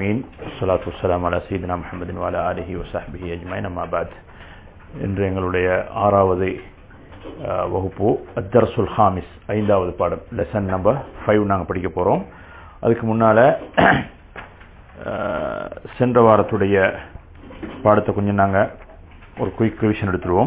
العالمين الصلاة والسلام على سيدنا محمد وعلى آله وصحبه أجمعين أما بعد இன்று எங்களுடைய ஆறாவது அஹ், வகுப்பு அத்தர்சுல் ஹாமிஸ் ஐந்தாவது பாடம் லெசன் நம்பர் ஃபைவ் நாங்கள் படிக்க போகிறோம் அதுக்கு முன்னால் சென்ற வாரத்துடைய பாடத்தை கொஞ்சம் நாங்கள் ஒரு குயிக் ரிவிஷன் எடுத்துருவோம்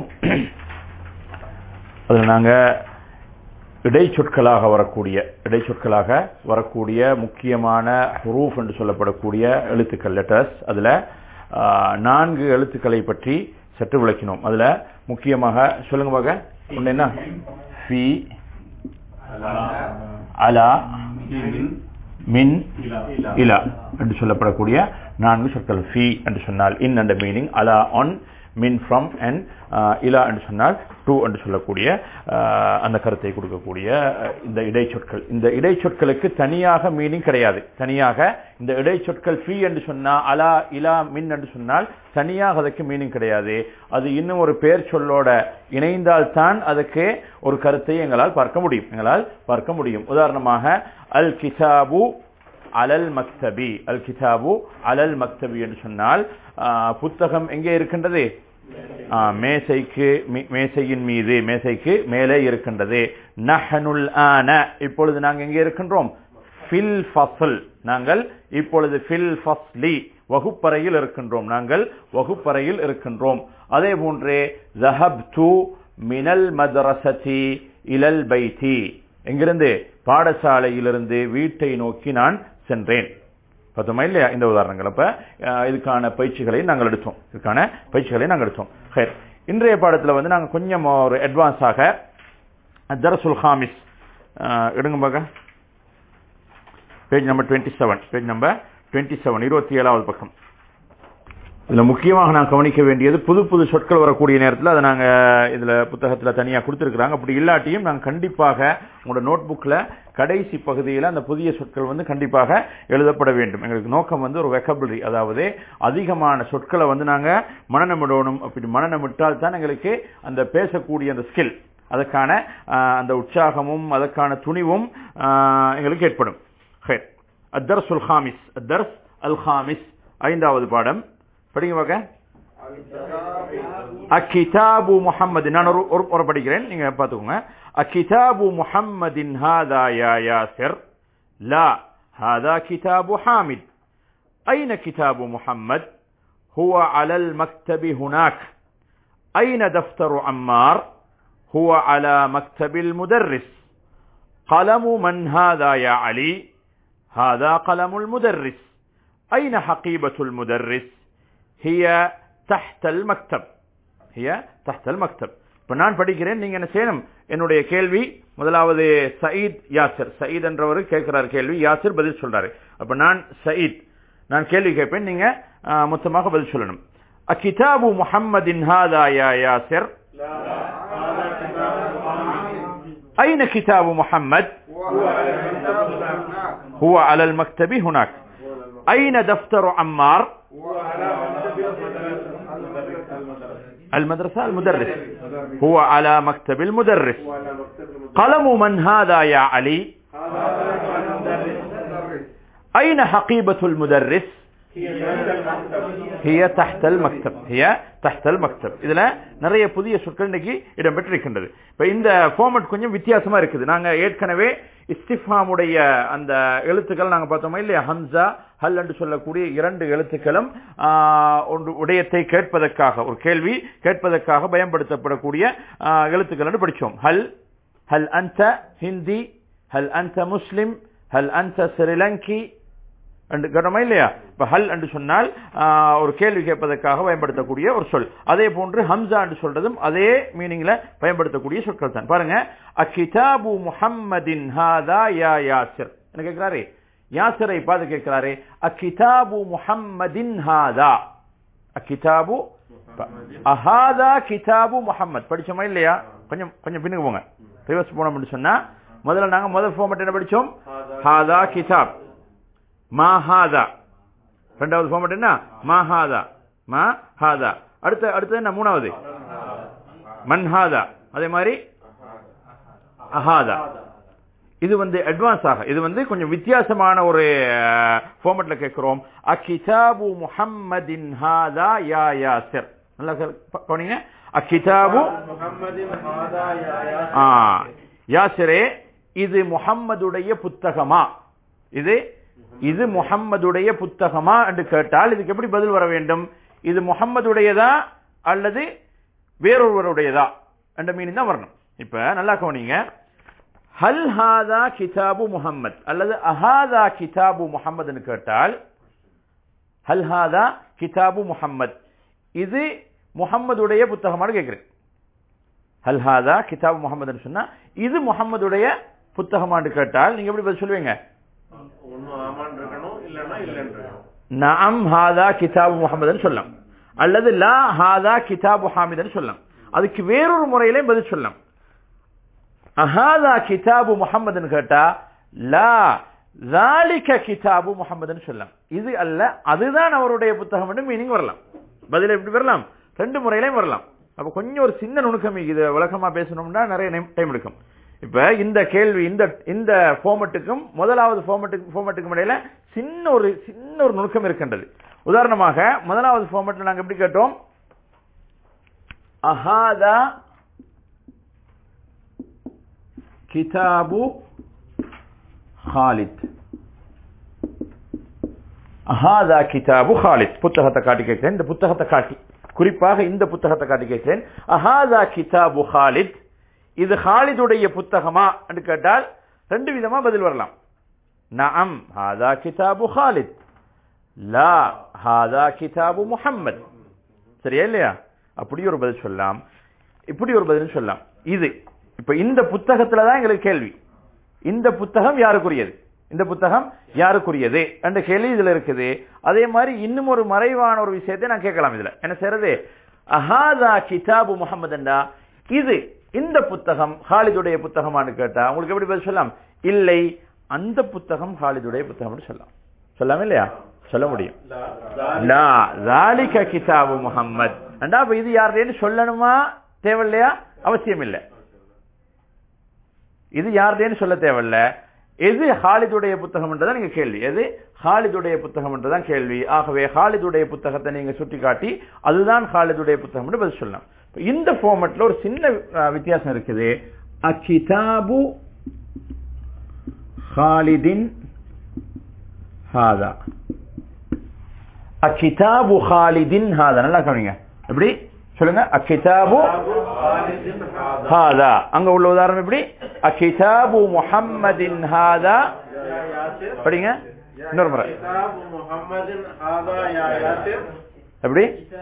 அதில் நாங்கள் இடைச்சொற்களாக வரக்கூடிய இடைச்சொற்களாக வரக்கூடிய முக்கியமான ஹுரூஃப் என்று சொல்லப்படக்கூடிய எழுத்துக்கள் லெட்டர்ஸ் அதில் நான்கு எழுத்துக்களை பற்றி சற்று விளக்கினோம் அதில் முக்கியமாக சொல்லுங்க பார்க்க ஒன்று என்ன ஃபி அலா மின் இலா என்று சொல்லப்படக்கூடிய நான்கு சொற்கள் ஃபி என்று சொன்னால் இன் என்ற மீனிங் அலா ஆன் மின் ஃப்ரம் அண்ட் இலா என்று சொன்னால் டூ என்று சொல்லக்கூடிய ஆஹ், அந்த கருத்தை கொடுக்கக்கூடிய அஹ், இந்த இடைச்சொற்கள் இந்த இடைச்சொற்களுக்கு தனியாக மீனிங் கிடையாது தனியாக இந்த இடைச்சொற்கள் ஃபி என்று சொன்னால் அலா இலா மின் என்று சொன்னால் தனியாக அதுக்கு மீனிங் கிடையாது அது இன்னும் ஒரு பெயர் சொல்லோட இணைந்தால்தான் அதுக்கு ஒரு கருத்தை எங்களால் பார்க்க முடியும் எங்களால் பார்க்க முடியும் உதாரணமாக அல் கிதாபு அலல் மக்தபி அல் கிதாபு அலல் மக்தபி என்று சொன்னால் ஆ, புத்தகம் எங்கே இருக்கின்றது ஆ, மேசைக்கு மீ- மேசையின் மீது மேசைக்கு மேலே இருக்கின்றது நஹனுல் ஆன இப்பொழுது நாங்கள் எங்கே இருக்கின்றோம் ஃபில் ஃபஸ்ல் நாங்கள் இப்பொழுது ஃபில் ஃபஸ்லி வகுப்பறையில் இருக்கின்றோம் நாங்கள் வகுப்பறையில் இருக்கின்றோம் அதே போன்றே ஜஹப்து மினல் மதரசதி இலல் பைத்தி எங்கிருந்து பாடசாலையிலிருந்து வீட்டை நோக்கி நான் சென்றேன் பார்த்தோமா இல்லையா இந்த உதாரணங்கள் அப்ப அஹ், இதுக்கான பயிற்சிகளை நாங்கள் எடுத்தோம் இதுக்கான பயிற்சிகளை நாங்கள் எடுத்தோம் ஹைர் இன்றைய பாடத்துல வந்து நாங்கள் கொஞ்சம் ஒரு அட்வான்ஸாக தரசுல் ஹாமிஸ் அஹ், எடுங்க பாக்க page number twenty seven page number twenty seven இருபத்தி ஏழாவது பக்கம் இதுல முக்கியமாக நான் கவனிக்க வேண்டியது புது புது சொற்கள் வரக்கூடிய நேரத்தில் அதை நாங்க இதுல புத்தகத்துல தனியா கொடுத்துருக்குறாங்க அப்படி இல்லாட்டியும் நாங்க கண்டிப்பாக உங்களோட நோட் புக்ல கடைசி பகுதியில் அந்த புதிய சொற்கள் வந்து கண்டிப்பாக எழுதப்பட வேண்டும் எங்களுக்கு நோக்கம் வந்து ஒரு வெக்கபிளரி அதாவது அதிகமான சொற்களை வந்து நாங்க மனநமிடணும் அப்படி மனநமிட்டால் தான் எங்களுக்கு அந்த பேசக்கூடிய அந்த ஸ்கில் அதற்கான ஆஹ், அந்த உற்சாகமும் அதற்கான துணிவும் ஆஹ், எங்களுக்கு ஏற்படும் ஹைர் அத்தர்சுல் ஹாமிஸ் அத்தர்ஸ் அல் ஹாமிஸ் ஐந்தாவது பாடம் படிங்க பார்க்க அக்கிதாபு முஹம்மது நான் ஒரு ஒரு ஒரு படிக்கிறேன் நீங்க பார்த்துக்கோங்க அக்கிதாபு முஹம்மதின் ஹாதா யா யாசிர் லா ஹாதா கிதாபு ஹாமித் أين كتاب محمد هو على المكتب هناك أين دفتر عمار هو على مكتب المدرس قلم من هذا يا علي هذا قلم المدرس أين حقيبة المدرس هي تحت المكتب هي تحت المكتب இப்ப நான் படிக்கிறேன் நீங்க என்ன செய்யணும் என்னுடைய கேள்வி முதலாவது சயீத் யாசிர் சயீத் என்றவர் கேட்கிறார் கேள்வி யாசிர் பதில் சொல்றாரு அப்ப நான் சயீத் நான் கேள்வி கேட்பேன் நீங்க ஆ, மொத்தமாக பதில் சொல்லணும் அக்கிதாபு முஹம்மதின் ஹாதா யா யாசிர் أين كتاب محمد هو على المكتب هناك أين دفتر عمار المدرسة المدرس هو على مكتب المدرس قلم من هذا يا علي أين حقيبة المدرس هي تحت المكتب هي تحت المكتب இதுல நிறைய புதிய சொற்கள் இன்னைக்கு இடம்பெற்றிருக்கின்றது இப்ப இந்த ஃபார்மட் கொஞ்சம் வித்தியாசமா இருக்குது நாங்க ஏற்கனவே இஸ்திஃபாமுடைய அந்த எழுத்துக்கள் நாங்க பார்த்தோமா இல்லையா ஹம்சா ஹல் என்று சொல்லக்கூடிய இரண்டு எழுத்துக்களும் ஆஹ், ஒன்று உடையத்தை கேட்பதற்காக ஒரு கேள்வி கேட்பதற்காக பயன்படுத்தப்படக்கூடிய ஆஹ், எழுத்துக்கள் என்று படிச்சோம் ஹல் ஹல் அன்த ஹிந்தி ஹல் அன்த முஸ்லிம் ஹல் அன்த ஸ்ரீலங்கி என்று கேட்டோமா இல்லையா இப்ப ஹல் என்று சொன்னால் ஆஹ், ஒரு கேள்வி கேட்பதற்காக பயன்படுத்தக்கூடிய ஒரு சொல் அதே போன்று ஹம்சா என்று சொல்றதும் அதே மீனிங்ல பயன்படுத்தக்கூடிய சொற்கள் தான் பாருங்க அக்கிதாபு முஹம்மதின் ஹாதா யா யாசிர் என்ன கேட்கிறாரு யாசிரை பார்த்து கேட்கிறாரு அக்கிதாபு முஹம்மதின் ஹாதா அக்கிதாபு அஹாதா கிதாபு முஹம்மத் படிச்சோமா இல்லையா கொஞ்சம் கொஞ்சம் பின்னுக்கு போங்க ரிவர்ஸ் போனோம்னு சொன்னா முதல்ல நாங்க முதல் ஃபார்மட் என்ன படிச்சோம் ஹாதா கிதாப் மா ஹாதா ரெண்டாவது ஃபார்மட் என்ன மா ஹாதா மா ஹாதா அடுத்த அடுத்தது என்ன மூணாவது மன் ஹாதா அதே மாதிரி அஹாதா இது வந்து அட்வான்ஸ் ஆக இது வந்து கொஞ்சம் வித்தியாசமான ஒரு ஃபார்மட்ல கேட்கிறோம் அக்கிதாபு முஹம்மதின் ஹாதா யா யாசிர் நல்லா கவனிங்க அக்கிதாபு ஆ யாசிரே இது முஹம்மதுடைய புத்தகமா இது இது முஹம்மதுடைய புத்தகமா என்று கேட்டால் இதுக்கு எப்படி பதில் வர வேண்டும் இது முஹம்மதுடையதா அல்லது வேறொருவருடையதா என்ற மீனிங் தான் வரணும் இப்ப நல்லா கவனிங்க ஹல் ஹாதா கிதாபு முஹம்மத் அல்லது அஹாதா கிதாபு முஹம்மதுன்னு கேட்டால் ஹல் ஹாதா கிதாபு முஹம்மத் இது முஹம்மதுடைய புத்தகமானு கேட்கிறேன் ஹல் ஹாதா கிதாபு முகமதுன்னு சொன்னா இது முகம்மதுடைய புத்தகமான்னு கேட்டால் நீங்க எப்படி பதில் சொல்லுவீங்க நஅம் ஹாதா கிதாபு முகமதுன்னு சொல்லலாம் அல்லது லா ஹாதா கிதாபு ஹாமிதுன்னு சொல்லலாம் அதுக்கு வேறொரு முறையிலே பதில் சொல்லலாம் அஹாதா கிதாபு முகமதுன்னு கேட்டா லா ذَلِكَ கிதாபு முகமதுன்னு சொல்லலாம் இது அல்ல அதுதான் அவருடைய புத்தகம் மீனிங் வரலாம் பதில் எப்படி வரலாம் ரெண்டு முறையிலையும் வரலாம் அப்ப கொஞ்சம் ஒரு சின்ன நுணுக்கம் இது விளக்கமா பேசணும்னா நிறைய டைம் எடுக்கும் இப்ப இந்த கேள்வி இந்த இந்த ஃபார்மட்டுக்கும் முதலாவது ஃபார்மட்டுக்கு ஃபார்மட்டுக்கும் இடையில சின்ன ஒரு சின்ன ஒரு நுணுக்கம் இருக்கின்றது உதாரணமாக முதலாவது ஃபார்மட்ல நாங்க எப்படி கேட்டோம் அஹாதா கிதாபு ஹாலித் அஹாதா கிதாபு ஹாலித் புத்தகத்தை காட்டி கேட்கிறேன் இந்த புத்தகத்தை காட்டி குறிப்பாக இந்த புத்தகத்தை காட்டி கேட்கிறேன் அஹாதா கிதாபு ஹாலித் இது ஹாலிதுடைய புத்தகமா என்று கேட்டால் ரெண்டு விதமா பதில் வரலாம் நஅம் ஹாதா கிதாபு ஹாலித் லா ஹாதா கிதாபு முஹம்மத் சரியா இல்லையா அப்படி ஒரு பதில் சொல்லலாம் இப்படி ஒரு பதில் சொல்லலாம் இது இப்ப இந்த புத்தகத்துல தான் எங்களுக்கு கேள்வி இந்த புத்தகம் யாருக்குரியது இந்த புத்தகம் யாருக்குரியது என்ற கேள்வி இதுல இருக்குது அதே மாதிரி இன்னும் ஒரு மறைவான ஒரு விஷயத்தை நான் கேட்கலாம் இதுல என்ன செய்யறது அஹாதா கிதாபு முகமதுண்டா இது இந்த புத்தகம் ஹாலிதுடைய புத்தகமானு கேட்டா உங்களுக்கு எப்படி பதில் சொல்லலாம் இல்லை அந்த புத்தகம் ஹாலிதுடைய புத்தகம் சொல்லலாம் சொல்லாம இல்லையா சொல்ல முடியும் லா ذَلِكَ கிதாபு முஹம்மத் அண்டா அப்ப இது யாருன்னு சொல்லணுமா தேவையில்லையா அவசியம் இல்லை இது யாருன்னு சொல்ல தேவையில்ல எது ஹாலிதுடைய புத்தகம் என்றதான் நீங்க கேள்வி எது ஹாலிதுடைய புத்தகம் என்றதான் கேள்வி ஆகவே ஹாலிதுடைய புத்தகத்தை நீங்க சுட்டி காட்டி அதுதான் ஹாலிதுடைய புத்தகம் என்று பதில் சொல்லலாம் இந்த ஃபார்மட்ல ஒரு சின்ன வித்தியாசம் இருக்குது அக்கிதாபு ஹாலிதின் ஹாதா அக்கிதாபு ஹாலிதின் ஹாதா நல்லா கவனிங்க எப்படி சொல்லுங்க அக்கிதாபு ஹாதா அங்க உள்ள உதாரணம் எப்படி அக்கிதாபு முஹம்மதின் ஹாதா படிங்க இன்னொரு முறை எப்படி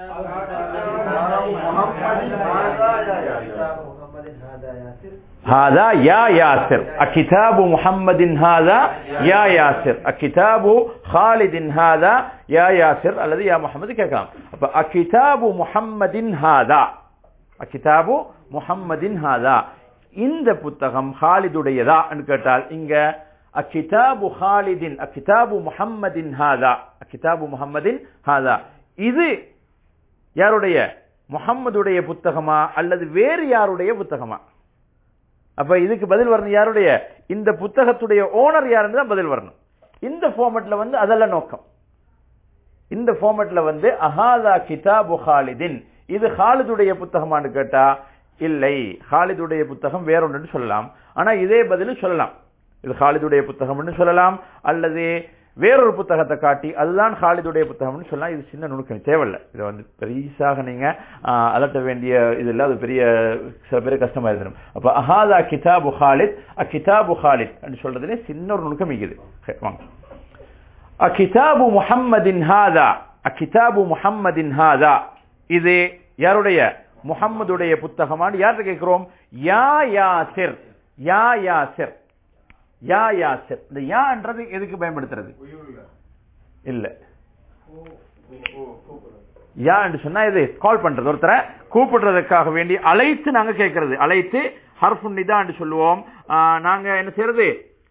هذا يا ياسر الكتاب محمد هذا يا ياسر الكتاب خالد هذا يا ياسر الذي يا محمد கேட்கலாம் அப்ப الكتاب محمد هذا الكتاب محمد هذا இந்த புத்தகம் ஹாலிதுடையதா கேட்டால் இங்க அக்கிதாபு ஹாலிதின் அக்கிதாபு முஹம்மதின் ஹாதா அக்கிதாபு முஹம்மதின் ஹாதா இது யாருடைய முகம்மதுடைய புத்தகமா அல்லது வேறு யாருடைய புத்தகமா அப்ப இதுக்கு பதில் வரணும் யாருடைய இந்த புத்தகத்துடைய ஓனர் யாருன்னு தான் பதில் வரணும் இந்த ஃபார்மட்ல வந்து அதெல்லாம் நோக்கம் இந்த ஃபார்மட்ல வந்து அஹாதா கிதாபு ஹாலிதின் இது ஹாலிதுடைய புத்தகமானு கேட்டா இல்லை ஹாலிதுடைய புத்தகம் வேற ஒன்று சொல்லலாம் ஆனா இதே பதில் சொல்லலாம் இது ஹாலிதுடைய புத்தகம்னு சொல்லலாம் அல்லது வேறொரு புத்தகத்தை காட்டி அதுதான் ஹாலிதுடைய புத்தகம்னு சொல்லலாம் இது சின்ன நுணுக்கம் தேவையில்லை இதை வந்து பெரிசாக நீங்க அலட்ட வேண்டிய இது இல்லை அது பெரிய சில பேர் கஷ்டமா இருந்துடும் அப்ப அஹாதா கிதாபு ஹாலித் அ கிதாபு ஹாலித் அப்படின்னு சொல்றதுலே சின்ன ஒரு நுணுக்கம் இருக்குது வாங்க அ கிதாபு முஹம்மதின் ஹாதா அ கிதாபு முஹம்மதின் ஹாதா இது யாருடைய முஹம்மதுடைய புத்தகமான்னு யார்கிட்ட கேட்கிறோம் யா யாசிர் யா யாசிர் யா யாசிர் இந்த யான்றது எதுக்கு பயன்படுத்துறது இல்ல யா என்று சொன்னா இது கால் பண்றது ஒருத்தரை கூப்பிடுறதுக்காக வேண்டி அழைத்து நாங்க கேட்கறது அழைத்து ஹர்ஃபுன் நிதா என்று சொல்லுவோம் நாங்க என்ன செய்யறது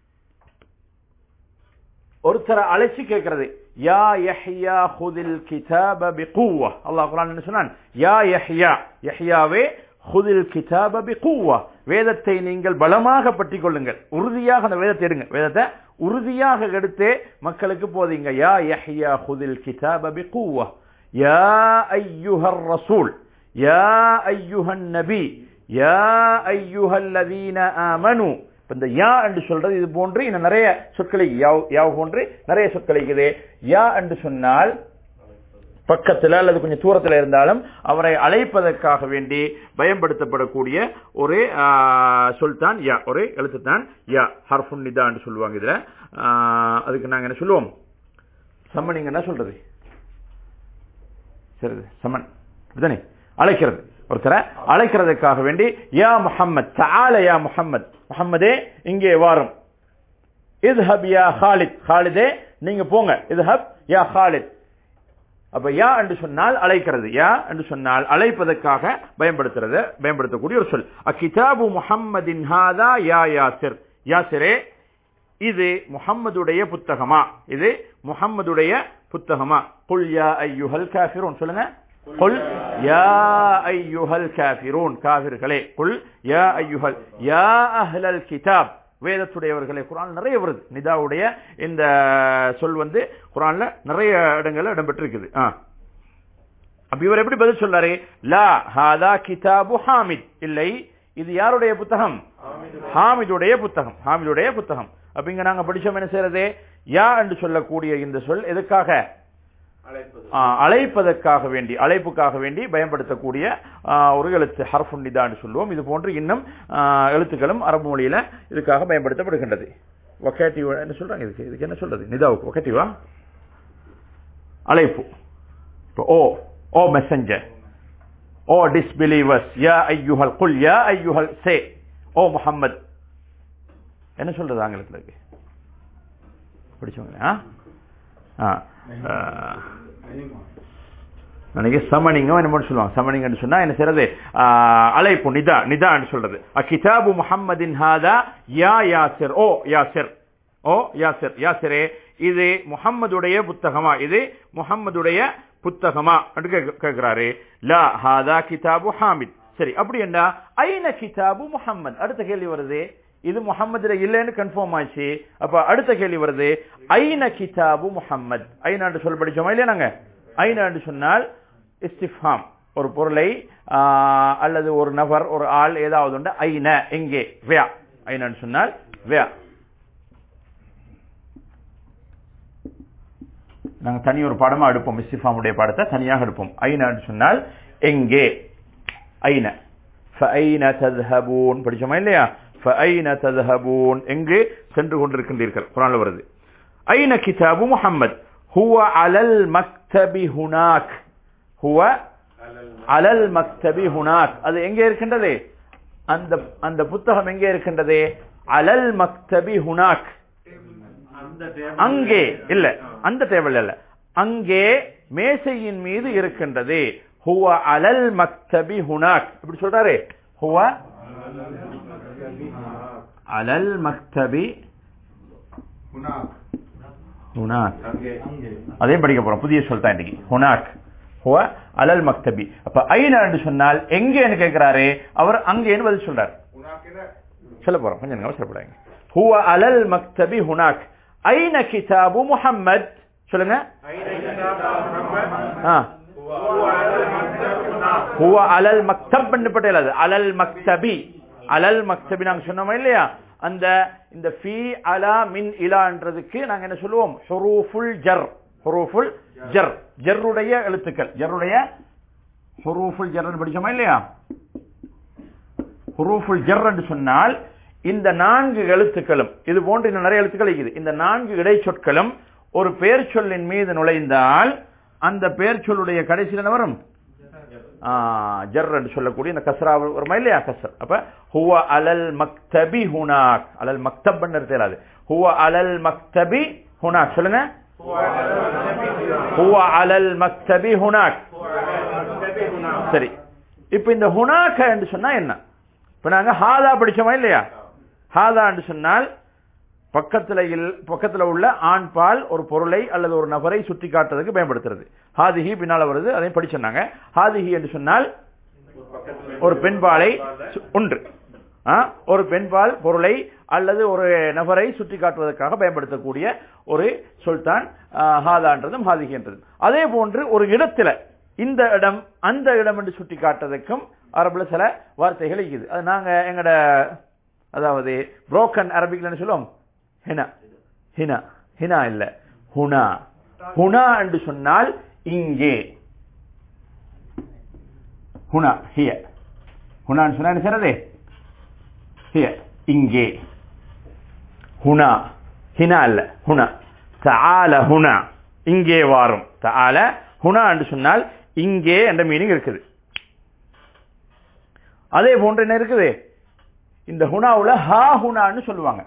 ஒருத்தரை அழைச்சு கேட்கறது யா யஹ்யா ஹுதில் கிதாப பிகுவா அல்லாஹ் குர்ஆன் என்ன சொன்னான் யா யஹ்யா யஹ்யாவே ஹுதில் கிதாப பிகுவா வேதத்தை நீங்கள் பலமாக பற்றிக் கொள்ளுங்கள் உறுதியாக அந்த வேதத்தை எடுங்க வேதத்தை உறுதியாக எடுத்து மக்களுக்கு போதீங்க யா யஹ்யா ஹுதில் கிதாப பிகுவா யா ஐயுஹர் ரசூல் யா ஐயுஹன் நபி யா ஐயுஹல்லதீன ஆமனு இப்ப இந்த யா என்று சொல்றது இது போன்று இன்னும் நிறைய சொற்களை யாவ் யாவ் போன்று நிறைய சொற்கள் இருக்குது யா என்று சொன்னால் பக்கத்தில் அல்லது கொஞ்சம் தூரத்தில் இருந்தாலும் அவரை அழைப்பதற்காக வேண்டி பயன்படுத்தப்படக்கூடிய ஒரு ஆ, சொல் தான் யா ஒரு எழுத்து தான் யா ஹர்ஃபுன் நிதா என்று சொல்லுவாங்க இதுல ஆ, அதுக்கு நாங்க என்ன சொல்லுவோம் சம்மனிங் என்ன சொல்றது சரி சமன் அப்படிதானே அழைக்கிறது ஒருத்தரை அழைக்கிறதுக்காக வேண்டி யா முஹம்மத் தஆல யா முஹம்மத் முஹம்மதே இங்கே வாரும் இத்ஹப் யா ஹாலித் ஹாலிதே நீங்க போங்க இத்ஹப் யா ஹாலித் அப்ப யா என்று சொன்னால் அழைக்கிறது யா என்று சொன்னால் அழைப்பதற்காக பயன்படுத்துறது பயன்படுத்தக்கூடிய ஒரு சொல் அக்கிதாபு முஹம்மதின் ஹாதா யா யாசிர் யாசிரே இது முஹம்மதுடைய புத்தகமா இது முஹம்மதுடைய புத்தகமா குல் யா ஐயுஹல் காஃபிரூன் சொல்லுங்க குல் யா ஐயுஹல் காஃபிரூன் காஃபிர்களே குல் யா ஐயுஹல் யா அஹ்லல் கிதாப் வேதத்துடையவர்களே குரான் நிறைய வருது நிதாவுடைய இந்த சொல் வந்து குரான்ல நிறைய இடங்கள்ல இடம்பெற்றிருக்குது ஆ அப்ப இவர் எப்படி பதில் சொல்றாரு லா ஹாதா கிதாபு ஹாமித் இல்லை இது யாருடைய புத்தகம் ஹாமிதுடைய புத்தகம் ஹாமிதுடைய புத்தகம் அப்ப இங்க நாங்க படிச்சோம் என்ன செய்யறது யா என்று சொல்லக்கூடிய இந்த சொல் எதுக்காக ஆ, அழைப்பதற்காக வேண்டி அழைப்புக்காக வேண்டி பயன்படுத்தக்கூடிய ஆ, ஒரு எழுத்து ஹர்ஃபுன் நிதா என்று சொல்லுவோம் இது போன்று இன்னும் ஆ, எழுத்துக்களும் அரபு மொழியில இதுக்காக பயன்படுத்தப்படுகின்றது ஒகேட்டிவ் என்ன சொல்றாங்க இதுக்கு இதுக்கு என்ன சொல்றது நிதாவுக்கு ஒகேட்டிவா அழைப்பு இப்போ ஓ ஓ மெசஞ்சர் ஓ டிஸ்பிலீவர்ஸ் யா ஐயுஹல் குல் யா ஐயுஹல் சே ஓ முஹம்மத் என்ன சொல்றது ஆங்கிலத்தில் இருக்கு படிச்சவங்க ஆ ஆ ஆ. நினைக்க சமணிங்க என்ன சொல்லுவாங்க சமணிங்கன்னு சொன்னா என்ன செய்யறது ஆ, அழைப்பு நிதா நிதான்னு சொல்றது கிதாபு முஹம்மதின் ஹாதா யா யாசிர் ஓ யாசிர் ஓ யாசிர் யாசிரே இது முஹம்மதுடைய புத்தகமா இது முஹம்மதுடைய புத்தகமா என்று கேக்க- கேட்கிறாரு லா ஹாதா கிதாபு ஹாமித் சரி அப்படி என்ன ஐன கிதாபு முஹம்மத் அடுத்த கேள்வி வருது இது முஹம்மதுல இல்லைன்னு கன்ஃபார்ம் ஆச்சு அப்ப அடுத்த கேள்வி வருது ஐன கிதாபு முஹம்மத் ஐநாண்டு சொல் படிச்சோமா இல்லையா நாங்க ஐநாண்டு சொன்னால் இஸ்திஃபாம் ஒரு பொருளை ஆ, அல்லது ஒரு நபர் ஒரு ஆள் ஏதாவது உண்டு ஐன எங்கே வியா ஐநாண்டு சொன்னால் வியா நாங்க தனி ஒரு பாடமா எடுப்போம் இஸ்திஃபாமுடைய பாடத்தை தனியாக எடுப்போம் ஐநாண்டு சொன்னால் எங்கே ஐன ஃபஐன தذهبون படிச்சோமா இல்லையா ஃபஐன தذهبون எங்கு சென்று கொண்டிருக்கின்றீர்கள் குர்ஆன்ல வருது ஐன கிதாபு முஹம்மத் ஹுவ அலல் மக்தபி ஹுனாக் ஹுவ அலல் மக்தபி ஹுனாக் அது எங்கே இருக்கின்றது அந்த அந்த புத்தகம் எங்கே இருக்கின்றது அலல் மக்தபி ஹுனாக் அங்கே இல்ல அந்த டேபிள் இல்ல அங்கே மேசையின் மீது இருக்கின்றது ஹுவ அலல் மக்தபி ஹுனாக் இப்படி சொல்றாரு ஹுவ அலல் மக்தபி ஹுனாக் அதையும் படிக்க போறோம் புதிய சொல் தான் இன்னைக்கு ஹுனாக் ஹுவ அலல் மக்தபி அப்ப ஐனா என்று சொன்னால் எங்கேன்னு கேட்கிறாரு அவர் அங்கேன்னு பதில் சொல்றார் சொல்ல போறோம் கொஞ்சம் நேரம் அவசரப்படாங்க ஹுவ அலல் மக்தபி ஹுனாக் ஐன கிதாபு முஹம்மத் சொல்லுங்க ஆ. ஹுவ அலல் மக்தப் பண்ணப்பட்ட அது அலல் மக்தபி அலல் மக்தபி நாங்க சொன்னோமா இல்லையா அந்த இந்த ஃபி அலா மின் இலான்றதுக்கு நாங்க என்ன சொல்லுவோம் ஹுரூஃபுல் ஜர் ஹுரூஃபுல் ஜர் ஜர்ருடைய எழுத்துக்கள் ஜர்ருடைய ஹுரூஃபுல் ஜர் படிச்சோமா இல்லையா ஹுரூஃபுல் ஜர் என்று சொன்னால் இந்த நான்கு எழுத்துக்களும் இது போன்று இன்னும் நிறைய எழுத்துக்கள் இருக்குது இந்த நான்கு இடைச்சொற்களும் ஒரு பெயர் சொல்லின் மீது நுழைந்தால் அந்த பெயர் சொல்லுடைய கடைசியில் என்ன வரும் ஆ, ஜர் என்று சொல்லக்கூடிய இந்த கஸ்ரா வருமா இல்லையா கஸ்ர் அப்ப ஹுவ அலல் மக்தபி ஹுனாக் அலல் மக்தப் தேராது ஹுவ அலல் மக்தபி ஹுனாக் சொல்லுங்க ஹுவ அலல் மக்தபி ஹுனாக் சரி இப்ப இந்த ஹுனாக என்று சொன்னா என்ன இப்ப நாங்க ஹாதா படிச்சோமா இல்லையா ஹாதா என்று சொன்னால் பக்கத்துல இல்- பக்கத்துல உள்ள ஆண் பால் ஒரு பொருளை அல்லது ஒரு நபரை சுட்டி காட்டுறதுக்கு பயன்படுத்துறது ஹாதிஹி பின்னால வருது அதையும் படிச்சிருந்தாங்க ஹாதிஹி என்று சொன்னால் ஒரு பெண்பாலை சு- ஒன்று ஆ, ஒரு பெண்பால் பொருளை அல்லது ஒரு நபரை சுட்டி காட்டுவதற்காக பயன்படுத்தக்கூடிய ஒரு சொல்தான் ஹாதான்றதும் ஹாதிகின்றதும் அதே போன்று ஒரு இடத்துல இந்த இடம் அந்த இடம் என்று சுட்டி காட்டுவதற்கும் அரபுல சில வார்த்தைகள் இருக்குது அது நாங்க எங்கட அதாவது புரோக்கன் அரபிக்ல என்ன சொல்லுவோம் ஹினா ஹினா ஹினா இல்ல ஹுனா ஹுனா என்று சொன்னால் இங்கே ஹுனா ஹிய ஹுனான்னு சொன்னா என்ன செய்யறது ஹிய இங்கே ஹுனா ஹினா அல்ல ஹுனா தஆல ஹுனா இங்கே வாரும் தஆல ஹுனா என்று சொன்னால் இங்கே என்ற மீனிங் இருக்குது அதே போன்று என்ன இருக்குது இந்த ஹுனாவுல ஹா ஹுனான்னு சொல்லுவாங்க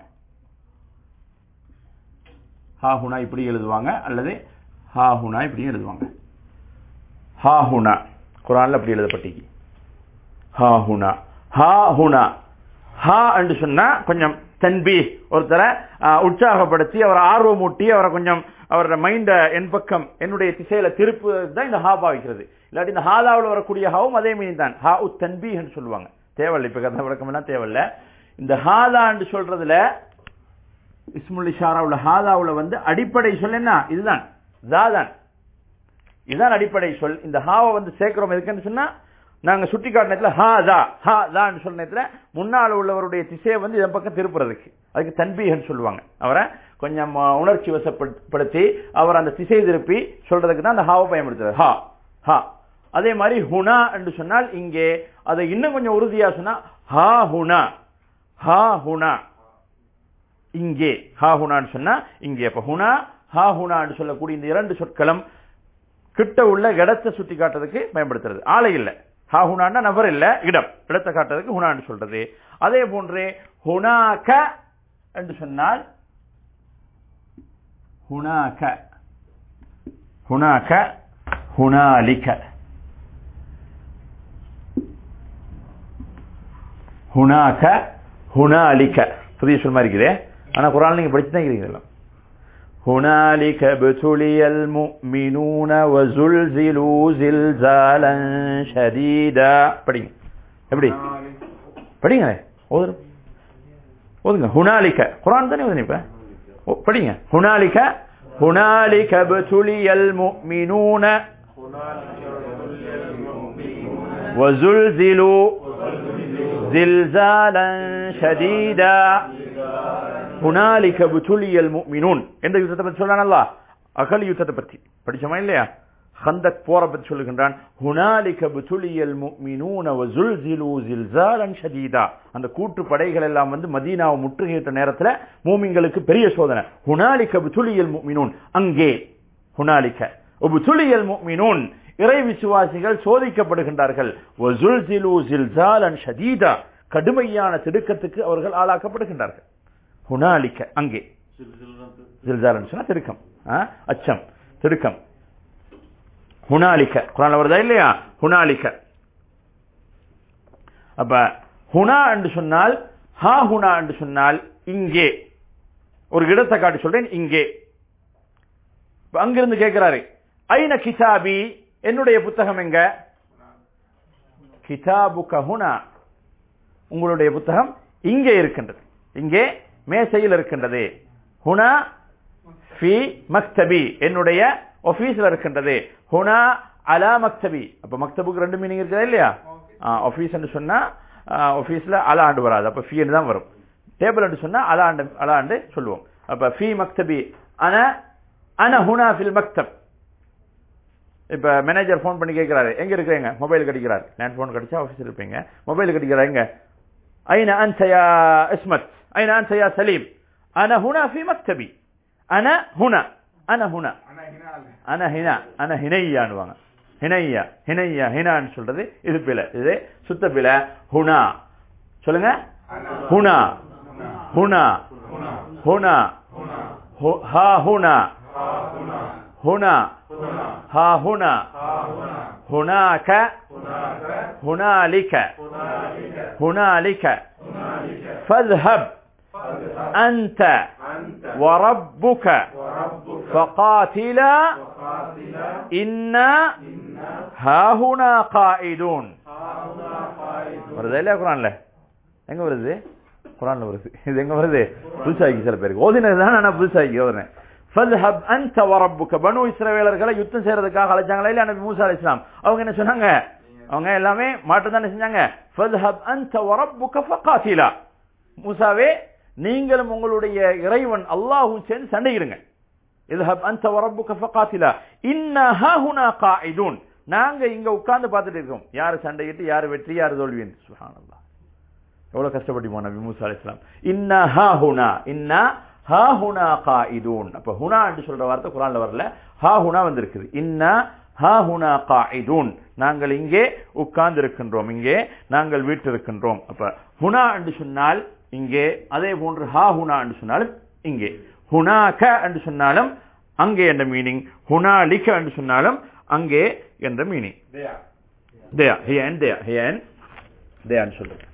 ஹா ஹுனா இப்படி எழுதுவாங்க அல்லது ஹா ஹுனா இப்படி எழுதுவாங்க ஹா ஹுனா குரான்ல அப்படி எழுதப்பட்டிருக்கு ஹா ஹுனா ஹா ஹுனா ஹா என்று சொன்னா கொஞ்சம் தன்பி ஒருத்தரை ஆஹ், உற்சாகப்படுத்தி அவரை ஆர்வமூட்டி அவரை கொஞ்சம் அவரோட மைண்ட என் பக்கம் என்னுடைய திசையில திருப்பு தான் இந்த ஹா பாவிக்கிறது இல்லாட்டி இந்த ஹாதாவில் வரக்கூடிய ஹாவும் அதே மீன் தான் ஹா உத் தன்பி என்று சொல்லுவாங்க தேவையில்லை இப்ப கதை விளக்கம் எல்லாம் தேவையில்ல இந்த ஹாதா என்று சொல்றதுல இஸ்முல் இஷாராவுல ஹாதாவுல வந்து அடிப்படை சொல் என்ன இதுதான் தாதான் இதுதான் அடிப்படை சொல் இந்த ஹாவை வந்து சேர்க்கிறோம் எதுக்குன்னு சொன்னா நாங்க சுட்டி காட்டினத்துல ஹா தா ஹா தான் சொல்ல நேரத்துல முன்னால் உள்ளவருடைய திசையை வந்து இதன் பக்கம் திருப்புறதுக்கு அதுக்கு தன்பீகன்னு சொல்லுவாங்க அவரை கொஞ்சம் அஹ், உணர்ச்சி வசப்படுத்தி அவர் அந்த திசை திருப்பி சொல்றதுக்கு தான் அந்த ஹாவை பயன்படுத்துறது ஹா ஹா அதே மாதிரி ஹுனா என்று சொன்னால் இங்கே அதை இன்னும் கொஞ்சம் உறுதியா சொன்னா ஹா ஹுனா ஹா ஹுனா இங்கே ஹா ஹுனான்னு சொன்னா இங்கே அப்ப ஹுனா ஹா ஹுனான்னு சொல்லக்கூடிய இந்த இரண்டு சொற்களும் கிட்ட உள்ள இடத்தை சுட்டி காட்டுறதுக்கு பயன்படுத்துறது ஆளை இல்ல ஹா ஹுனான்னா நபர் இல்ல இடம் இடத்தை காட்டுறதுக்கு ஹுனான்னு சொல்றது அதே போன்று ஹுனாக என்று சொன்னால் ஹுனாக ஹுனாக ஹுனாலிக ஹுனாக ஹுனாலிக புதிய சொல் மாதிரி இருக்குதே ஆனா குரான் நீங்க படிச்சு தான் இருக்கிறீங்க هنالك ابتلي المؤمنون وزلزلوا زلزالا شديدا படிங்க எப்படி படிங்க ஓதுங்க ஓதுங்க ஹுனாலிக குரான் தானே ஓதுங்க இப்ப ஓ, படிங்க ஹுனாலிக هنالك ابتلي المؤمنون وزلزلوا زلزالا شديدا ஹுனாலிக புதுலியல் முஃமினூன் எந்த யுத்தத்தை பத்தி சொல்றான் அல்லாஹ் அகல் யுத்தத்தை பத்தி படிச்சோமா இல்லையா ஹந்தக் போர பத்தி சொல்லுகின்றான் ஹுனாலிக புதுலியல் முஃமினூன வஸுல்ஸிலு ஸில்ஸாலன் ஷதீதா அந்த கூட்டு படைகள் எல்லாம் வந்து மதீனாவை முற்றுகையிட்ட நேரத்துல மூமின்களுக்கு பெரிய சோதனை ஹுனாலிக புதுலியல் முஃமினூன் அங்கே ஹுனாலிக புதுலியல் முஃமினூன் இறை விசுவாசிகள் சோதிக்கப்படுகின்றார்கள் வஸுல்ஸிலு ஸில்ஸாலன் ஷதீதா கடுமையான திடுக்கத்துக்கு அவர்கள் ஆளாக்கப்படுகின்றார்கள் ஹுனாலிக்க அங்கே ஜில்சாலன்னு சொன்னா திடுக்கம் ஆ? அச்சம் திடுக்கம் ஹுனாலிக்க குரான்ல வருதா இல்லையா ஹுனாலிக்க அப்ப ஹுனா என்று சொன்னால் ஹா ஹுனா என்று சொன்னால் இங்கே ஒரு இடத்தை காட்டி சொல்றேன் இங்கே இப்ப அங்கிருந்து கேட்கிறாரு ஐன கிதாபி என்னுடைய புத்தகம் எங்க கிதாபுக ஹுனா உங்களுடைய புத்தகம் இங்கே இருக்கின்றது இங்கே மேசையில் இருக்கின்றது ஹுனா ஃபி மக்தபி என்னுடைய ஆபீஸ்ல இருக்கின்றது ஹுனா அலா மக்தபி அப்ப மக்தபுக்கு ரெண்டு மீனிங் இருக்குதா இல்லையா ஆபீஸ் சொன்னா ஆபீஸ்ல அலாண்டு வராது அப்ப ஃபீ தான் வரும் டேபிள் சொன்னா அலாண்டு அலாண்டு சொல்லுவோம் அப்ப ஃபி மக்தபி அன அன ஹுனா ஃபில் மக்தப் இப்ப மேனேஜர் ஃபோன் பண்ணி கேட்கிறாரு எங்க இருக்கிறீங்க மொபைல் கடிக்கிறார் லேண்ட் ஃபோன் கடிச்சா ஆபீஸ்ல இருப்பீங்க மொபைல் கடிக்கிறார் எங்க أين أنت يا اسمت أين أنت يا سليم أنا هنا في مكتبي أنا هنا أنا هنا أنا هنا أنا هنيا ஹினையா ஹினையா ஹினான்னு சொல்றது இது பில இது சுத்த பில ஹுனா சொல்லுங்க ஹுனா ஹுனா ஹுனா ஹு- ஹா ஹுனா ஹுனா ஹா ஹுனா ஹுனாக ஹுனாலிக هنالك فاذهب أنت وربك فقاتلا இன்னா ஹாஹுனா காயிதூன் வருதா இல்லையா குரான்ல எங்க வருது குரான்ல வருது இது எங்க வருது புதுசாக்கி சில பேருக்கு ஓதினது தான் நான் புதுசாக்கி ஓதுறேன் ஃபத்ஹப் அன்த வரப்புக்க பனு இஸ்ரவேலர்களை யுத்தம் செய்யறதுக்காக அழைச்சாங்களா இல்ல நபி மூசா அலைஹிஸ்ஸலாம் அவங்க என்ன சொன்னாங்க அவங்க எல்லாமே மாற்றம் தானே செஞ்சாங்க ஃபத்ஹப் அன்த வரப்புக்க ஃபகாத்திலா மூசாவே நீங்களும் உங்களுடைய இறைவன் அல்லாஹ்வும் சேர்ந்து சண்டையிடுங்க اذهب انت وربك فقاتلا انا هاهنا قاعدون நாங்க இங்க உட்கார்ந்து பார்த்துட்டு இருக்கோம் யாரு சண்டையிட்டு யாரு வெற்றி யாரு தோல்வி சுப்ஹானல்லாஹ் எவ்வளவு கஷ்டப்பட்டுமா நபி மூசா அலைஹிஸ்ஸலாம் இன்னா ஹாஹுனா இன்னா ஹாஹுனா காயிதூன் அப்ப ஹுனா என்று சொல்ற வார்த்தை குர்ஆன்ல வரல ஹாஹுனா வந்திருக்குது இன்னா ஹாஹுனா காயிதூன் நாங்கள் இங்கே உட்கார்ந்து இருக்கின்றோம் இங்கே நாங்கள் வீட்டிருக்கின்றோம் அப்ப ஹுனா என்று சொன்னால் இங்கே அதே போன்று ஹாஹுனா என்று சொன்னாலும் இங்கே ஹுனாக என்று சொன்னாலும் அங்கே என்ற மீனிங் ஹுனாலிக என்று சொன்னாலும் அங்கே என்ற மீனிங் தேயா ஹியன் தேயா ஹியன் தேயான்னு சொல்லுங்க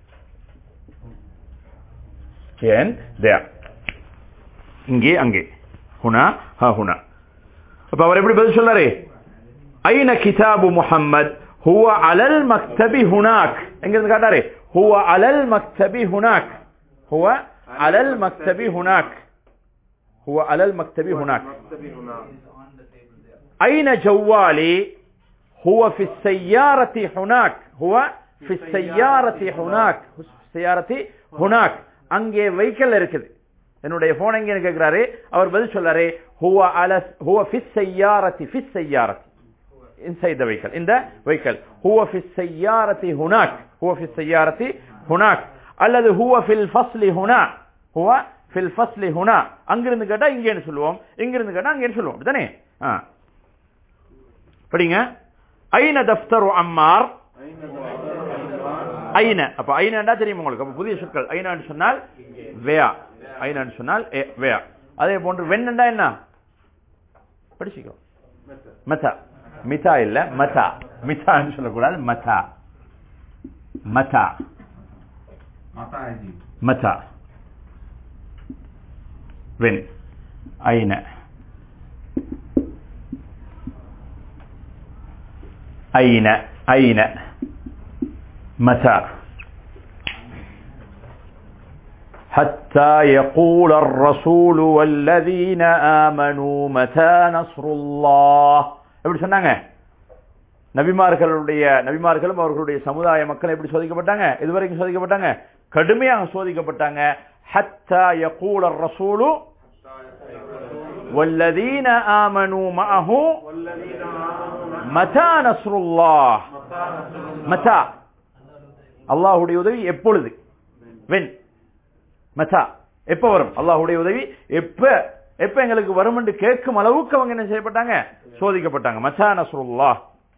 ஹியன் தேயா இங்கே அங்கே ஹுனா ஹா ஹுனா அப்ப அவர் எப்படி பதில் சொல்லாரு ஐன கிதாபு முஹம்மத் ஹுவ அலல் மக்தபி ஹுனாக் எங்க இருந்து காட்டாரு ஹுவ அலல் மக்தபி ஹுனாக் ஹுவ அலல் மக்தபி ஹுனாக் هو على المكتب هناك أين جوالي هو في السيارة هناك هو في السيارة هناك في السيارة هناك அங்கே வெஹிக்கல் இருக்குது என்னுடைய போன் எங்க கேட்கிறாரு அவர் பதில் சொல்லாரு ஹுவ அல ஹுவ ஃபிஸ் சையாரத்தி ஃபிஸ் சையாரத்தி inside the vehicle in the vehicle هو في السيارة هناك هو في السيارة هناك அல்லது هو في الفصل هنا هو ஃபில் ஃபஸ்லி ஹுனா அங்கிருந்து கேட்டா இங்கேன்னு சொல்லுவோம் இங்கிருந்து கேட்டா அங்கேன்னு சொல்லுவோம் அப்படிதானே ஆ படிங்க ஐன தஃப்தரு அம்மார் ஐன அப்ப ஐனண்டா தெரியும் உங்களுக்கு அப்ப புதிய சொற்கள் ஐனான்னு சொன்னால் வேயா ஐனான்னு சொன்னால் வேயா அதே போன்று வெண்ணண்டா என்ன படிச்சுக்கோ மதா மிதா இல்ல மதா மிதான்னு சொல்லக்கூடாது மதா மதா மதா when أين أين أين متى حتى يقول الرسول والذين آمنوا متى نصر الله எப்படி சொன்னாங்க நபிமார்களுடைய நபிமார்களும் அவர்களுடைய சமுதாய மக்கள் எப்படி சோதிக்கப்பட்டாங்க இதுவரைக்கும் சோதிக்கப்பட்டாங்க கடுமையாக சோதிக்கப்பட்டாங்க حتى يقول الرسول والذين آمنوا معه متى نصر الله متى அல்லாஹுடைய உதவி எப்பொழுது வென் மதா எப்ப வரும் அல்லாஹுடைய உதவி எப்ப எப்ப எங்களுக்கு வரும் என்று கேட்கும் அளவுக்கு அவங்க என்ன செய்யப்பட்டாங்க சோதிக்கப்பட்டாங்க மசா நஸ்ருல்லா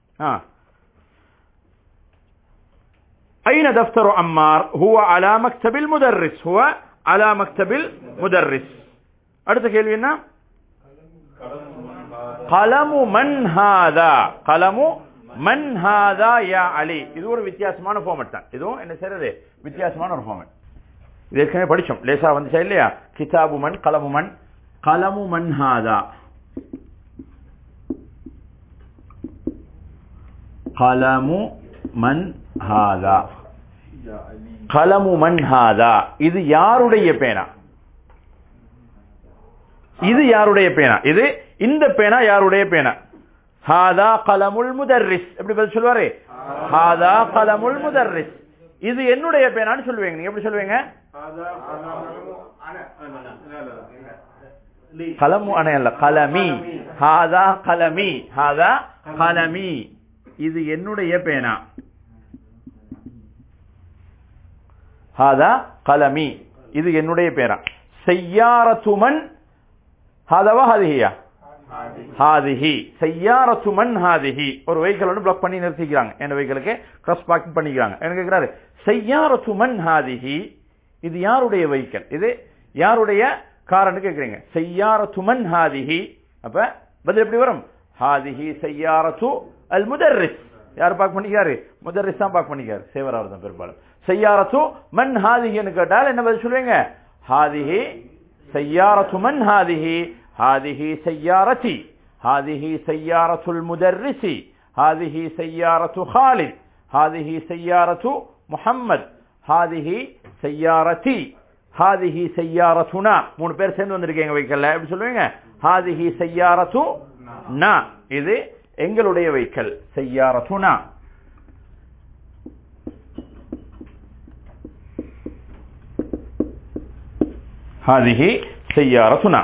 أين دفتر عمار هو على مكتب المدرس هو على مكتب المدرس அடுத்த கேள்வி என்ன கலமு மன் ஹாதா கலமு மன் ஹாதா யா அலி இது ஒரு வித்தியாசமான ஃபார்மட் தான் இதுவும் என்ன செய்யறது வித்தியாசமான ஒரு ஃபார்மட் இது ஏற்கனவே படிச்சோம் லேசா வந்துச்சா இல்லையா கிதாபு மன் கலமு மன் கலமு மன் ஹாதா கலமு மன் ஹாதா கலமு மன் ஹாதா இது யாருடைய பேனா இது யாருடைய பேனா இது இந்த பேனா யாருடைய பேனா ஹாதா கலமுல் முதர்ரிஸ் எப்படி பதில் சொல்லுவாரு ஹாதா கலமுல் முதர்ரிஸ் இது என்னுடைய பேனான்னு சொல்லுவீங்க நீங்க எப்படி சொல்லுவீங்க கலமு அணை அல்ல கலமி ஹாதா கலமி ஹாதா கலமி இது என்னுடைய பேனா ஹாதா கலமி இது என்னுடைய பேனா செய்யாரத்துமன் ஹாதவா ஹாதிஹியா ஹாதிஹி செய்யாரத்து மன் ஹாதிஹி ஒரு வெஹிக்கிள் வந்து பிளாக் பண்ணி நிறுத்திக்கிறாங்க என்ன வெஹிக்கிளுக்கு கிராஸ் பார்க்கிங் பண்ணிக்கிறாங்க என்ன கேட்கிறாரு செய்யாரத்து மன் ஹாதிஹி இது யாருடைய வெஹிக்கிள் இது யாருடைய காரன்னு கேட்கிறீங்க செய்யாரத்து மன் ஹாதிஹி அப்ப பதில் எப்படி வரும் ஹாதிஹி செய்யாரத்து அல் முதர்ரிஸ் யார் பார்க் பண்ணிக்காரு முதர்ரிஸ் தான் பார்க் பண்ணிக்காரு சேவர் அவர் தான் பெரும்பாலும் செய்யாரத்து மன் ஹாதிஹின்னு கேட்டால் என்ன பதில் சொல்லுவீங்க ஹாதிஹி செய்யாரத்து மன் ஹாதிஹி ஹாதிஹி செய்யாரதி هذه سيارة المدرس هذه سيارة خالد هذه سيارة محمد هذه سيارتي هذه سيارتنا மூணு பேர் சேர்ந்து வந்திருக்கீங்க வைக்கல எப்படி சொல்லுவீங்க هذه سيارتنا இது எங்களுடைய வைக்கல் سيارتنا هذه سيارتنا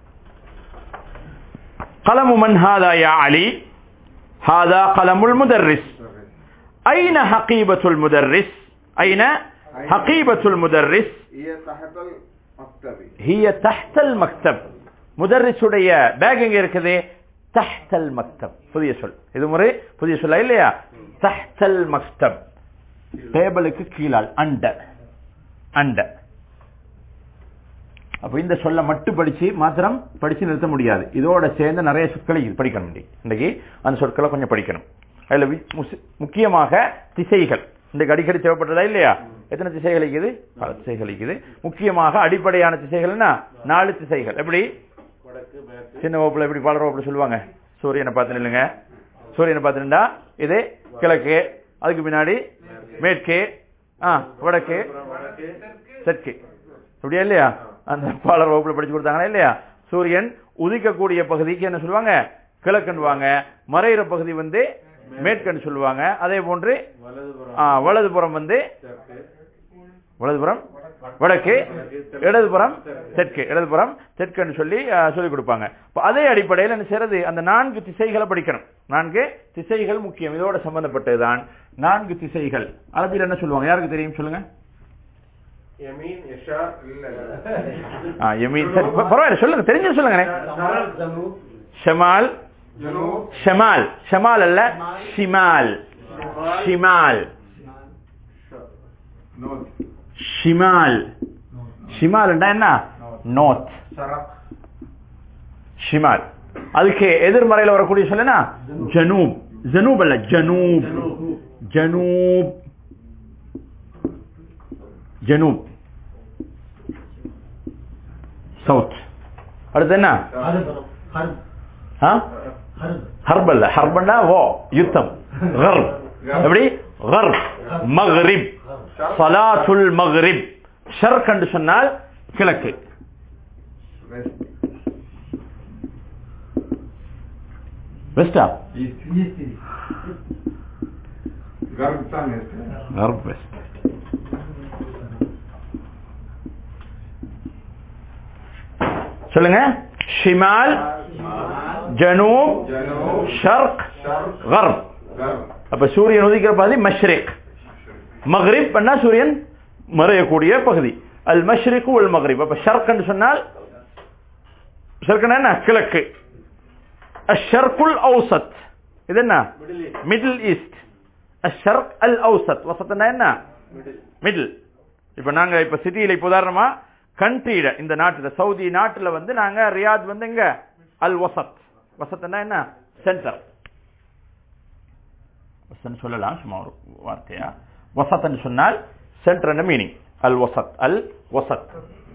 قلم من هذا يا علي هذا قلم المدرس أين حقيبة المدرس أين حقيبة المدرس هي تحت المكتب هي تحت المكتب مدرس உடைய பேக் எங்க இருக்குது تحت المكتب புதிய சொல் இது முறை புதிய சொல்ல இல்லையா تحت المكتب டேபிளுக்கு கீழால் அண்ட அண்ட அப்ப இந்த சொல்ல மட்டும் படிச்சு மாத்திரம் படிச்சு நிறுத்த முடியாது இதோட சேர்ந்து நிறைய சொற்களை இது படிக்கணும் இன்னைக்கு. இன்னைக்கு அந்த சொற்களை கொஞ்சம் படிக்கணும் அதுல வி- முஸ்- முக்கியமாக திசைகள் இன்றைக்கு அடிக்கடி தேவைப்பட்டதா இல்லையா எத்தனை திசைகள் இருக்குது பல திசைகள் இருக்குது முக்கியமாக அடிப்படையான திசைகள்னா நாலு திசைகள் எப்படி சின்ன வகுப்புல எப்படி பல வகுப்புல சொல்லுவாங்க சூரியனை பார்த்து நில்லுங்க சூரியனை பார்த்து நின்றா இது கிழக்கு அதுக்கு பின்னாடி மேற்கு ஆ வடக்கு தெற்கு அப்படியா இல்லையா அந்த பாலர் வகுப்புல படிச்சு கொடுத்தாங்களா இல்லையா சூரியன் உதிக்கக்கூடிய பகுதிக்கு என்ன சொல்லுவாங்க கிழக்குன்னுவாங்க மறையிற பகுதி வந்து மேற்குன்னு சொல்லுவாங்க அதே போன்று ஆ, வலதுபுறம் வந்து வலதுபுறம் வடக்கு இடதுபுறம் தெற்கு இடதுபுறம் தெற்குன்னு சொல்லி ஆ, சொல்லிக் கொடுப்பாங்க அப்ப அதே அடிப்படையில் என்ன செய்யறது அந்த நான்கு திசைகளை படிக்கணும் நான்கு திசைகள் முக்கியம் இதோட சம்பந்தப்பட்டதுதான் நான்கு திசைகள் அரபியில் என்ன சொல்லுவாங்க யாருக்கு தெரியும் சொல்லுங்க يمين يسار ஆ, யமீன் சரி ப- பரவாயில்ல சொல்லுங்க தெரிஞ்சு சொல்லுங்க ஷமால் جنوب ஷமால் ஷமால் அல்ல ஷிமால் ஷிமால் نوت ஷிமால் ஷிமால் என்ன நோத் شرق ஷிமால் அதுக்கு எதிர்மறையில் வரக்கூடிய சொல்லுனா ஜனூப் ஜனூப் அல்ல ஜனூப் ஜனூப் ஜனூப் சவுத் அடுத்து என்ன ஆ? ஹர்ப் அல்ல ஹர்பன்னா ஓ யுத்தம் கர்ப் எப்படி கர்ப் மக்ரிப் சலாத்துல் மக்ரிப் ஷர்க் என்று சொன்னால் கிழக்கு west வெஸ்டா غرب ثاني غرب வெஸ்ட் சொல்லுங்க ஷிமால் ஜனூப் جنوب ஷர்க் شرق கர்ப் غرب அப்ப சூரியன் உதிக்கிற பகுதி மஷ்ரிக் மக்ரிப் பண்ணா சூரியன் மறையக்கூடிய பகுதி அல் மஷ்ரிக் உல் மக்ரிப் அப்ப ஷர்க் என்று சொன்னால் ஷர்க்னா என்ன கிழக்கு அஷர்குல் அவுசத் இது என்ன மிடில் ஈஸ்ட் அஷர்க் அல் அவுசத் வசத்னா என்ன மிடில் இப்ப நாங்க இப்ப சிட்டியில இப்ப உதாரணமா கண்ட்ரியில இந்த நாட்டுல சவுதி நாட்டுல வந்து நாங்க ரியாத் வந்து எங்க அல் வசத் வசத்னா என்ன சென்டர் வசன் சொல்லலாம் சும்மா ஒரு வார்த்தையா வசத்னு சொன்னால் சென்டர் என்ன மீனிங் அல் வசத் அல் வசத்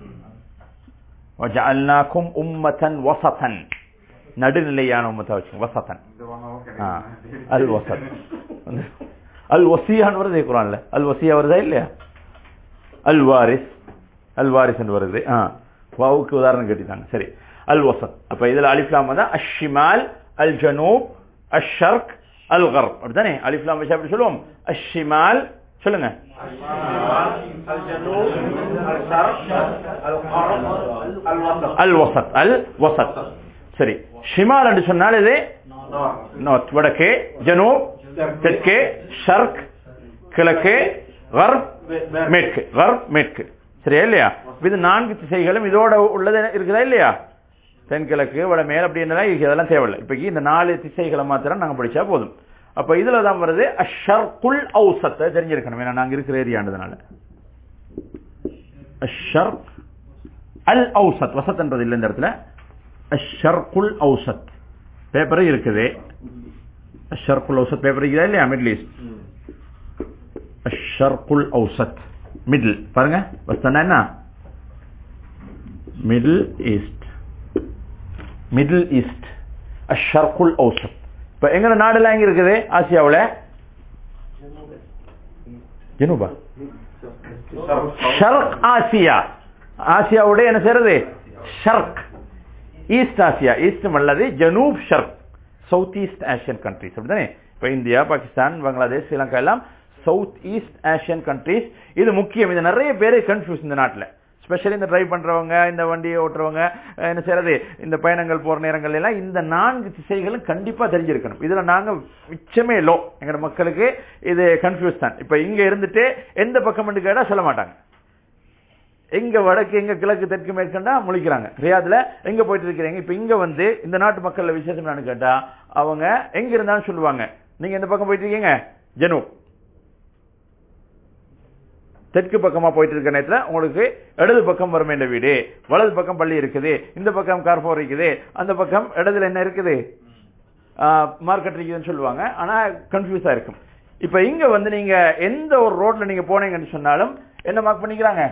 وجعلناكم أمة وسطا நடுநிலையான உம்மத்தை வச்சு வசத்தன் ஆ, அல் வசத் அல் வசியான்னு வருது குரான்ல அல் வசியா வருதா இல்லையா அல் வாரிஸ் அல் வாரிஸ் என்று வருது ஆ வாவுக்கு உதாரணம் கேட்டிருக்காங்க சரி அல் வசத் அப்ப இதுல அலிஃப்லாம் வந்தா அஷ்ஷிமால் அல் ஜனூப் அஷ்ஷர்க் அல் கர்ப் அப்படித்தானே அலிஃப்லாம் வச்சு அப்படி சொல்லுவோம் அஷ்ஷிமால் சொல்லுங்க அல் வசத் அல் வசத் சரி ஷிமால் என்று சொன்னால் இது நார்த் வடக்கு ஜனூப் தெற்கு ஷர்க் கிழக்கு கர்ப் மேற்கு கர்ப் மேற்கு சரியா இல்லையா இது நான்கு திசைகளும் இதோட உள்ளது இருக்குதா இல்லையா தென்கிழக்கு வட மேல் அப்படி என்னதான் இருக்கு அதெல்லாம் தேவையில்லை இப்போக்கி இந்த நாலு திசைகளை மாத்திரம் நாங்க படிச்சா போதும் அப்ப இதுல தான் வருது அஷர்குல் அவுசத்தை தெரிஞ்சிருக்கணும் ஏன்னா நாங்க இருக்கிற ஏரியான்றதுனால அஷர்க் அல் அவுசத் வசத்ன்றது இல்லை இந்த இடத்துல அஷர்குல் அவுசத் பேப்பர் இருக்குது அஷர்குல் அவுசத் பேப்பர் இருக்குதா இல்லையா மிடில் ஈஸ்ட் அஷர்குல் அவுசத் மிடில் பாருங்க வசத்தா என்ன மிடில் ஈஸ்ட் மிடில் ஈஸ்ட் அஷர்குல் ஔசத் இப்ப எங்க நாடுலாம் எங்க இருக்குது ஆசியாவுல ஜனூபா ஷர்க் ஆசியா ஆசியாவுடைய என்ன செய்யறது ஷர்க் ஈஸ்ட் ஆசியா ஈஸ்ட் அல்லது ஜனூப் ஷர்க் சவுத் ஈஸ்ட் ஏஷியன் கண்ட்ரிஸ் அப்படிதானே இப்ப இந்தியா பாகிஸ்தான் பங்களாதேஷ் ஸ்ரீலங்கா எல்லாம் சவுத் ஈஸ்ட் ஏஷியன் கண்ட்ரிஸ் இது முக்கியம் இது நிறைய பேரு கன்ஃபியூஸ் இந்த நாட்டுல ஸ்பெஷலி இந்த டிரைவ் பண்றவங்க இந்த வண்டியை ஓட்டுறவங்க அஹ் என்ன செய்யறது இந்த பயணங்கள் போற நேரங்கள் எல்லாம் இந்த நான்கு திசைகளும் கண்டிப்பா தெரிஞ்சிருக்கணும் இதுல நாங்க மிச்சமே லோ எங்க மக்களுக்கு இது கன்ஃபியூஸ் தான் இப்ப இங்க இருந்துட்டு எந்த பக்கம் கேட்டா சொல்ல மாட்டாங்க எங்க வடக்கு எங்க கிழக்கு தெற்கு மேற்கண்டா முழிக்கிறாங்க ரியாதுல எங்க போயிட்டு இருக்கிறீங்க இப்ப இங்க வந்து இந்த நாட்டு மக்கள்ல விசேஷம் என்னன்னு கேட்டா அவங்க எங்க இருந்தாலும் சொல்லுவாங்க நீங்க எந்த பக்கம் போயிட்டு இருக்கீங்க ஜனு தெற்கு பக்கமா போயிட்டு இருக்க நேரத்துல உங்களுக்கு இடது பக்கம் வரும் என்ற வீடு வலது பக்கம் பள்ளி இருக்குது இந்த பக்கம் கார்போர் இருக்குது அந்த பக்கம் இடதுல என்ன இருக்குது மார்க்கெட் இருக்குதுன்னு சொல்லுவாங்க ஆனா கன்ஃபியூஸா இருக்கும் இப்ப இங்க வந்து நீங்க எந்த ஒரு ரோட்ல நீங்க போனீங்கன்னு சொன்னாலும் என்ன மார்க் பண்ணிக்கிறாங்க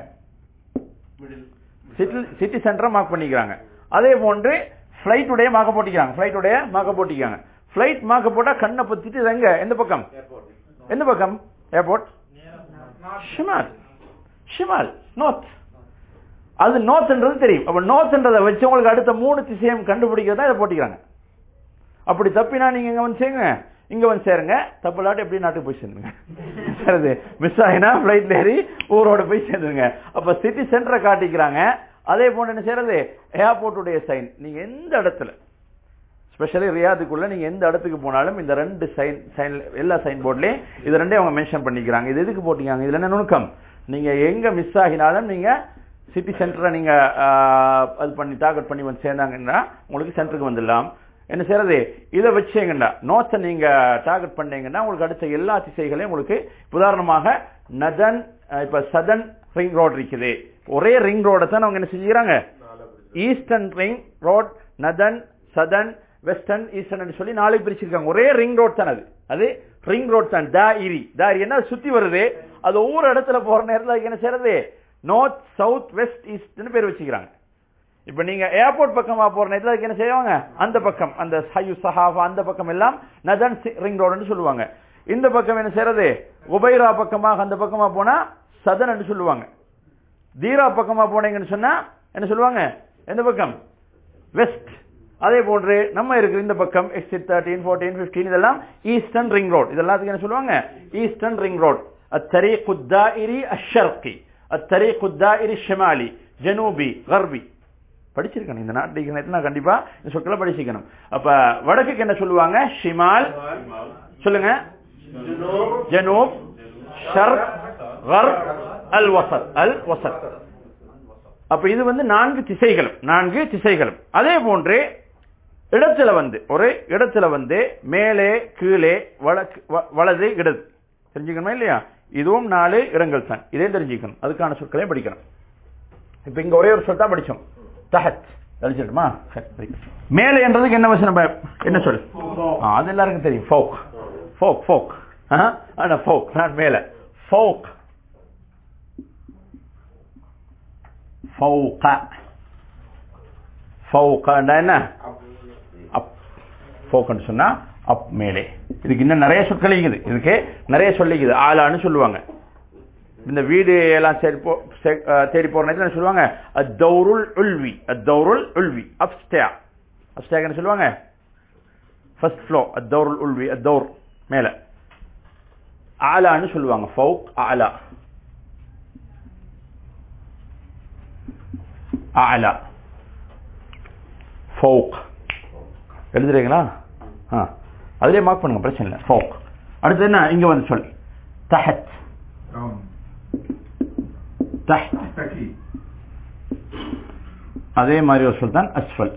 சிட்டி சென்டரை மார்க் பண்ணிக்கிறாங்க அதே போன்று பிளைட் உடைய மார்க்க போட்டிக்கிறாங்க பிளைட் உடைய மார்க்க போட்டிக்கிறாங்க பிளைட் மார்க்க போட்டா கண்ணை பத்திட்டு இது எங்க எந்த பக்கம் எந்த பக்கம் ஏர்போர்ட் ஷிமால் ஷிமால் நோர்த் அது நோர்த்ன்றது தெரியும் அப்ப நோர்த்ன்றதை வச்சு உங்களுக்கு அடுத்த மூணு திசையம் கண்டுபிடிக்கிறதா இதை போட்டிக்கிறாங்க அப்படி தப்பினா நீங்க இங்க வந்து சேருங்க இங்க வந்து சேருங்க தப்பு இல்லாட்டி எப்படி நாட்டுக்கு போய் சேருங்க சரி மிஸ் ஆகினா பிளைட்ல ஏறி ஊரோட போய் சேர்ந்துருங்க அப்ப சிட்டி சென்டரை காட்டிக்கிறாங்க அதே போன்று என்ன செய்யறது ஏர்போர்ட்டுடைய சைன் நீங்க எந்த இடத்துல ஸ்பெஷலி ரியாதுக்குள்ள நீங்க எந்த இடத்துக்கு போனாலும் இந்த ரெண்டு சைன் சைன் எல்லா சைன் போர்ட்லயும் இது ரெண்டே அவங்க மென்ஷன் பண்ணிக்கிறாங்க இது எதுக்கு போட்டிருக்காங்க இதுல என்ன நுணுக்கம் நீங்க எங்க மிஸ் ஆகினாலும் நீங்க சிட்டி சென்டரை நீங்க அது பண்ணி டார்கெட் பண்ணி வந்து சேர்ந்தாங்கன்னா உங்களுக்கு சென்டருக்கு வந்துடலாம் என்ன செய்யறது இதை வச்சீங்கன்னா நோட்ஸை நீங்க டார்கெட் பண்ணீங்கன்னா உங்களுக்கு அடுத்த எல்லா திசைகளையும் உங்களுக்கு உதாரணமாக நதன் இப்ப சதன் ரிங் ரோட் இருக்குது ஒரே ரிங் ரோட தான் அவங்க என்ன செஞ்சுக்கிறாங்க eastern ring road northern southern western eastern சொல்லி நாலு பிரிச்சிருக்காங்க ஒரே ரிங் ரோட் தான் அது அது ரிங் ரோட் தான் தாயிரி தாயிரி என்ன சுத்தி வருது அது ஒவ்வொரு இடத்துல போற நேரத்தில் என்ன செய்யறது நார்த் சவுத் வெஸ்ட் ஈஸ்ட்னு பேர் வச்சுக்கிறாங்க இப்ப நீங்க ஏர்போர்ட் பக்கமா போற நேரத்தில் அதுக்கு என்ன செய்வாங்க அந்த பக்கம் அந்த சயு சஹாஃபா அந்த பக்கம் எல்லாம் நதன் ரிங் ரோடுன்னு சொல்லுவாங்க இந்த பக்கம் என்ன செய்யறது உபைரா பக்கமாக அந்த பக்கமா போனா சதன் சொல்லுவாங்க தீரா பக்கமா போனீங்கன்னு சொன்னா என்ன சொல்லுவாங்க எந்த பக்கம் வெஸ்ட் அதே போன்று நம்ம இருக்கிற இந்த பக்கம் எக்ஸிட் தேர்ட்டீன் ஃபோர்டீன் பிப்டீன் இதெல்லாம் ஈஸ்டர்ன் ரிங் ரோட் இதெல்லாத்துக்கு என்ன சொல்லுவாங்க ஈஸ்டர்ன் ரிங் ரோட் الطريق الدائري الشرقي الطريق الدائري الشمالي جنوبي غربي படிச்சிருக்கணும் இந்த நாட்டு நான் கண்டிப்பா இந்த சொற்களை படிச்சிருக்கணும் அப்ப வடக்குக்கு என்ன சொல்லுவாங்க ஷிமால் சொல்லுங்க ஜனூப் ஷர்க் கர்ப் அல் வசத் அல் வசத் அப்ப இது வந்து நான்கு திசைகளும் நான்கு திசைகளும் அதே போன்று இடத்துல வந்து ஒரு இடத்துல வந்து மேலே கீழே வழக்கு வலது இடது தெரிஞ்சுக்கணுமா இல்லையா இதுவும் நாலு இடங்கள் தான் இதே தெரிஞ்சுக்கணும் அதுக்கான சொற்களையும் படிக்கணும் இப்ப இங்க ஒரே ஒரு சொல் தான் படிச்சோம் தஹத் அழிச்சிட்டுமா மேலே என்றதுக்கு என்ன வசனம் என்ன சொல் அது எல்லாருக்கும் தெரியும் ஃபோக் ஃபோக் ஃபோக் ஆனா ஃபோக் நான் மேல ஃபோக் ஃபௌக ஃபௌகண்டா என்ன அப் ஃபோக்கன்னு சொன்னா அப் மேலே இதுக்கு இன்னும் நிறைய சொற்கள் இருக்குது இதுக்கு நிறைய சொல்லிக்குது ஆளான்னு சொல்லுவாங்க இந்த வீடு எல்லாம் சரி போ தேடி போற நேரத்தில் சொல்லுவாங்க அத்தௌருல் உல்வி அத்தௌருல் உல்வி அப்ஸ்டே அப்ஸ்டேன்னு சொல்லுவாங்க ஃபர்ஸ்ட் ஃப்ளோ அத்தௌருல் உல்வி அத்தௌர் மேல ஆலான்னு சொல்லுவாங்க ஃபவுக் ஆலா ஆலா ஃபவுக் எழுதுறீங்களா ஆ அதுலேயே மார்க் பண்ணுங்க பிரச்சனை இல்லை ஃபவுக் அடுத்து என்ன இங்க வந்து சொல் தஹத் தஹத் அதே மாதிரி ஒரு சொல் தான் அஸ்வல்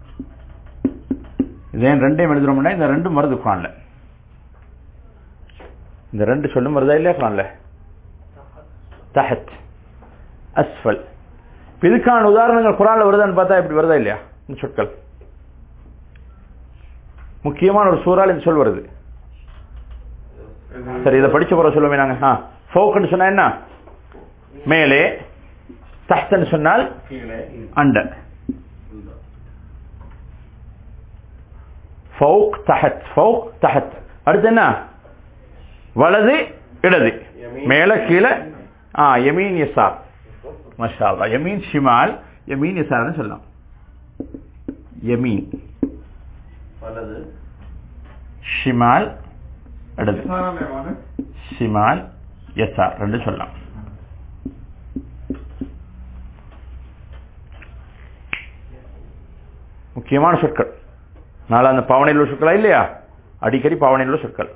இதே ரெண்டையும் எழுதுறோம்னா இந்த ரெண்டும் வருது குரான்ல இந்த ரெண்டு சொல்லும் வருதா இல்லையா குரான்ல தஹத் அஸ்வல் இதுக்கான உதாரணங்கள் குரான்ல வருதான்னு பார்த்தா இப்படி வருதா இல்லையா இந்த சொற்கள் முக்கியமான ஒரு சூறால் இந்த சொல் வருது சரி இதை படிச்ச போற சொல்லுமே நாங்க ஃபோக்குன்னு சொன்னா என்ன மேலே தஹ்தன்னு சொன்னால் அண்ட ஃபவுக் தஹத் ஃபவுக் தஹத் அடுத்து என்ன வலது இடது மேல கீழே ஆ யமீன் யசார் மஷா அல்லாஹ் யமீன் ஷிமால் யமீன் யசார்னு சொல்லலாம் யமீன் வலது ஷிமால் இடது விசாரணை வாங்க. ஷிமால் யசார் ரெண்டு சொல்லலாம் முக்கியமான சொற்கள் நாளா அந்த பாவனையில் உள்ள சொற்களா இல்லையா அடிக்கடி பாவனையில் உள்ள சொற்கள்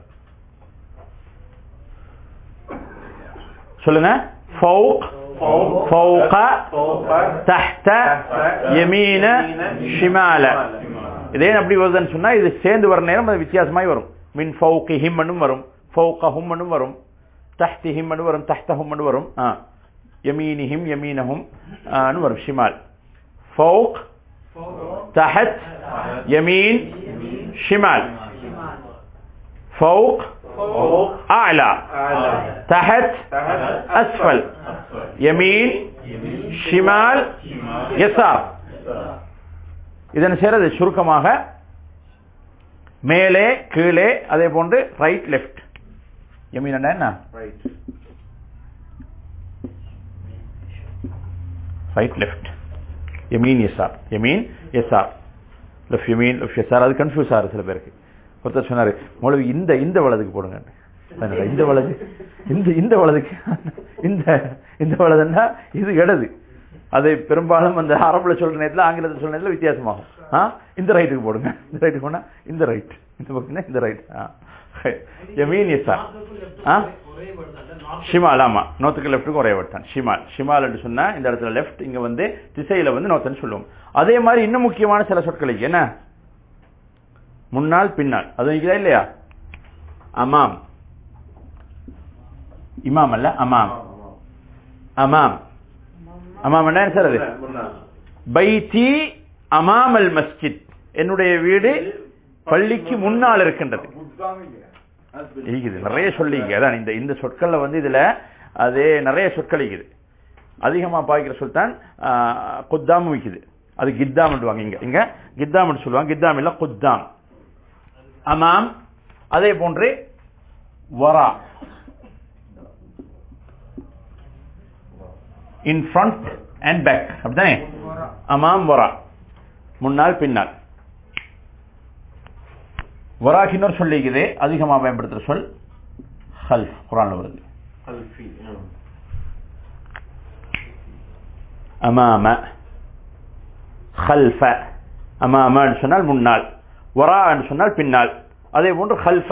சொல்லுங்க ஃபௌக் ஃபௌக தஹ்த யமீன ஷிமால இதே அப்படி வருதுன்னு சொன்னா இது சேர்ந்து வர நேரம் அது வித்தியாசமாய் வரும் மின் ஃபௌகி ஹிம்மனும் வரும் ஃபௌக ஹும்மனும் வரும் தஹ்தி ஹிம்மனு வரும் தஹ்த ஹும்மனு வரும் ஆ யமீனிஹிம் யமீனஹும் ஆன்னு வரும் ஷிமால் ஃபௌக் தஹத் யமீன் ஷிமால் ஃபௌக் أعلى تحت أسفل يمين شمال يسار இதன் செய்யறது சுருக்கமாக மேலே கீழே அதே போன்று ரைட் லெஃப்ட் யமீன் என்ன Right. ரைட் லெஃப்ட் யமீன் எஸ்ஆர் யமீன் எஸ்ஆர் லெஃப்ட் யமீன் லெஃப்ட் எஸ்ஆர் அது கன்ஃபியூஸ் ஆகுது சில பேருக்கு ஒருத்தர் சொன்னாரு மொழி இந்த இந்த வலதுக்கு போடுங்க என்னடா, இந்த வலது இந்த இந்த வலதுக்கு இந்த இந்த வலதுன்னா இது இடது அது பெரும்பாலும் அந்த அரபுல சொல்ற நேரத்தில் ஆங்கிலத்தில் சொல்ற நேரத்தில் வித்தியாசமாகும் ஆ இந்த ரைட்டுக்கு போடுங்க இந்த ரைட்டுக்கு போனா இந்த ரைட் இந்த பக்கம்னா இந்த ரைட் யமீன் எஸ்ஆர் ஆ ஷிமால் ஆமா நோத்துக்கு லெஃப்ட்டுக்கும் ஒரே வேர்ட் தான் ஷிமால் ஷிமால் என்று சொன்னா இந்த இடத்துல லெஃப்ட் இங்க வந்து திசையில வந்து நோத்தன்னு சொல்லுவோம் அதே மாதிரி இன்னும் முக்கியமான சில சொற்கள் இருக்கு. என்ன முன்னால் பின்னால் அது இருக்குதா இல்லையா அமாம் இமாம் அல்ல அமாம் அமாம் அமாம் என்ன சார் அது முன்னாள். பைத்தி அமாம் அல் மஸ்ஜித் என்னுடைய வீடு பள்ளிக்கு முன்னால் இருக்கின்றது புத்தாங்க இல்லையா? இருக்குது நிறைய சொல்லிங்க அதான் இந்த இந்த சொற்கள்ல வந்து இதுல அது நிறைய சொற்கள் இருக்குது அதிகமா பாய்க்கிற சொல் தான் குத்தாம் விக்குது அது கித்தாம் சொல்லுவாங்க இங்க இங்க கித்தாம் சொல்லுவாங்க கித்தாம் இல்ல குத்தாம் அமாம் அதே போன்று வரா இன் ஃப்ரண்ட் அண்ட் பேக் அப்படித்தானே அமாம் வரா முன்னால் பின்னால் வராக்கு இன்னொரு சொல் இருக்குது அதிகமா பயன்படுத்துற சொல் ஹல்ஃப் குரான்ல வருது கல்வி. ம். அமாம ஹல்ஃப அமாம சொன்னால் முன்னால் வரா சொன்னால் பின்னால் அதே போன்று ஹல்ஃப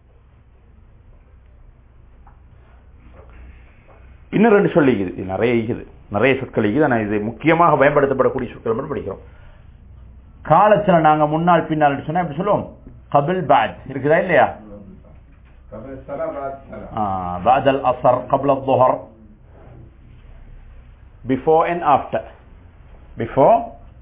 இன்னும் ரெண்டு சொல் இருக்குது இது நிறைய இருக்குது நிறைய சொற்கள் இருக்குது ஆனால் இது முக்கியமாக பயன்படுத்தப்படக்கூடிய சொற்கள் மட்டும் படிக்கிறோம் காலத்துல நாங்க முன்னால் பின்னால் சொன்னா எப்படி சொல்லுவோம் கபில் பேட் இருக்குதா இல்லையா قبل الصلاة بعد الصلاة. آه بعد الأثر قبل الظهر before and after before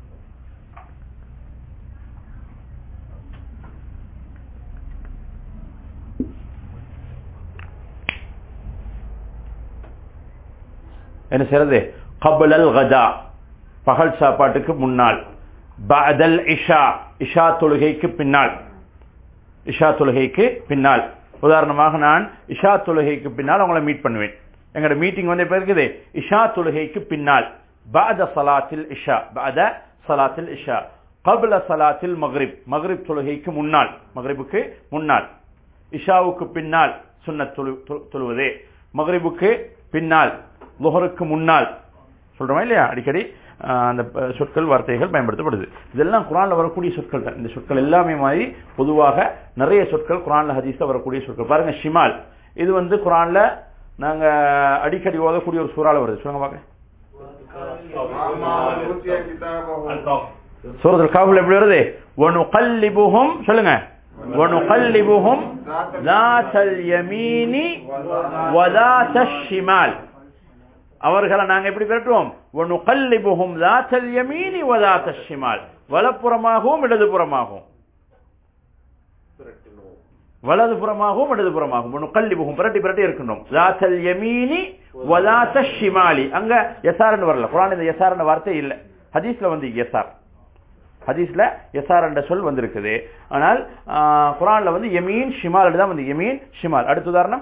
என்ன செய்யறது கபலல் கதா பகல் சாப்பாட்டுக்கு முன்னால் பஅதல் இஷா இஷா தொழுகைக்கு பின்னால் இஷா தொழுகைக்கு பின்னால் உதாரணமாக நான் இஷா தொழுகைக்கு பின்னால் உங்களை மீட் பண்ணுவேன் எங்களோட மீட்டிங் வந்து எப்ப இருக்குது இஷா தொழுகைக்கு பின்னால் பாத சலாத்தில் இஷா பாத சலாத்தில் இஷா கபல சலாத்தில் மக்ரிப் மக்ரிப் தொழுகைக்கு முன்னால் மக்ரிபுக்கு முன்னால் இஷாவுக்கு பின்னால் சுன்னத் தொழு தொழு- தொழுவதே மக்ரிபுக்கு பின்னால் லுஹருக்கு முன்னால் சொல்றோமா இல்லையா அடிக்கடி ஆஹ், அந்த ப- சொற்கள் வார்த்தைகள் பயன்படுத்தப்படுது இதெல்லாம் குரான்ல வரக்கூடிய சொற்கள் தான் இந்த சொற்கள் எல்லாமே மாதிரி பொதுவாக நிறைய சொற்கள் குரான்ல ஹதீஸ்ல வரக்கூடிய சொற்கள் பாருங்க ஷிமால் இது வந்து குரான்ல நாங்க அடிக்கடி ஓதக்கூடிய ஒரு சூறால வருது சொல்லுங்க பாக்க وأما من أوتي كتابه சூரத்துல் காஃப்ல எப்படி வருது வனுகல்லிபுஹும் சொல்லுங்க வனுகல்லிபுஹும் ذاتல் யமீனி வதாத்தஷ் ஷிமால் அவர்களை நாங்க எப்படி பெற்றுவோம் வனுகல்லிபுஹும் ذاتல் யமீனி வதாத்தஷ் ஷிமால் வலப்புறமாகவும் இடதுபுறமாகவும் புரட்டினோம். வலதுபுறமாகவும் இடதுபுறமாகவும் நுகல்லிபுகும் பிரட்டி பிரட்டி இருக்கணும் லாத்தல் யமீனி வலாத்த ஷிமாலி அங்க யசார்னு வரல குரான் இந்த யசார்னு வார்த்தை இல்ல ஹதீஸ்ல வந்து யசார் ஹதீஸ்ல யசார் என்ற சொல் வந்திருக்குது ஆனால் ஆஹ், குர்ஆன்ல வந்து யமீன் ஷிமால் தான் வந்து யமீன் ஷிமால் அடுத்த உதாரணம்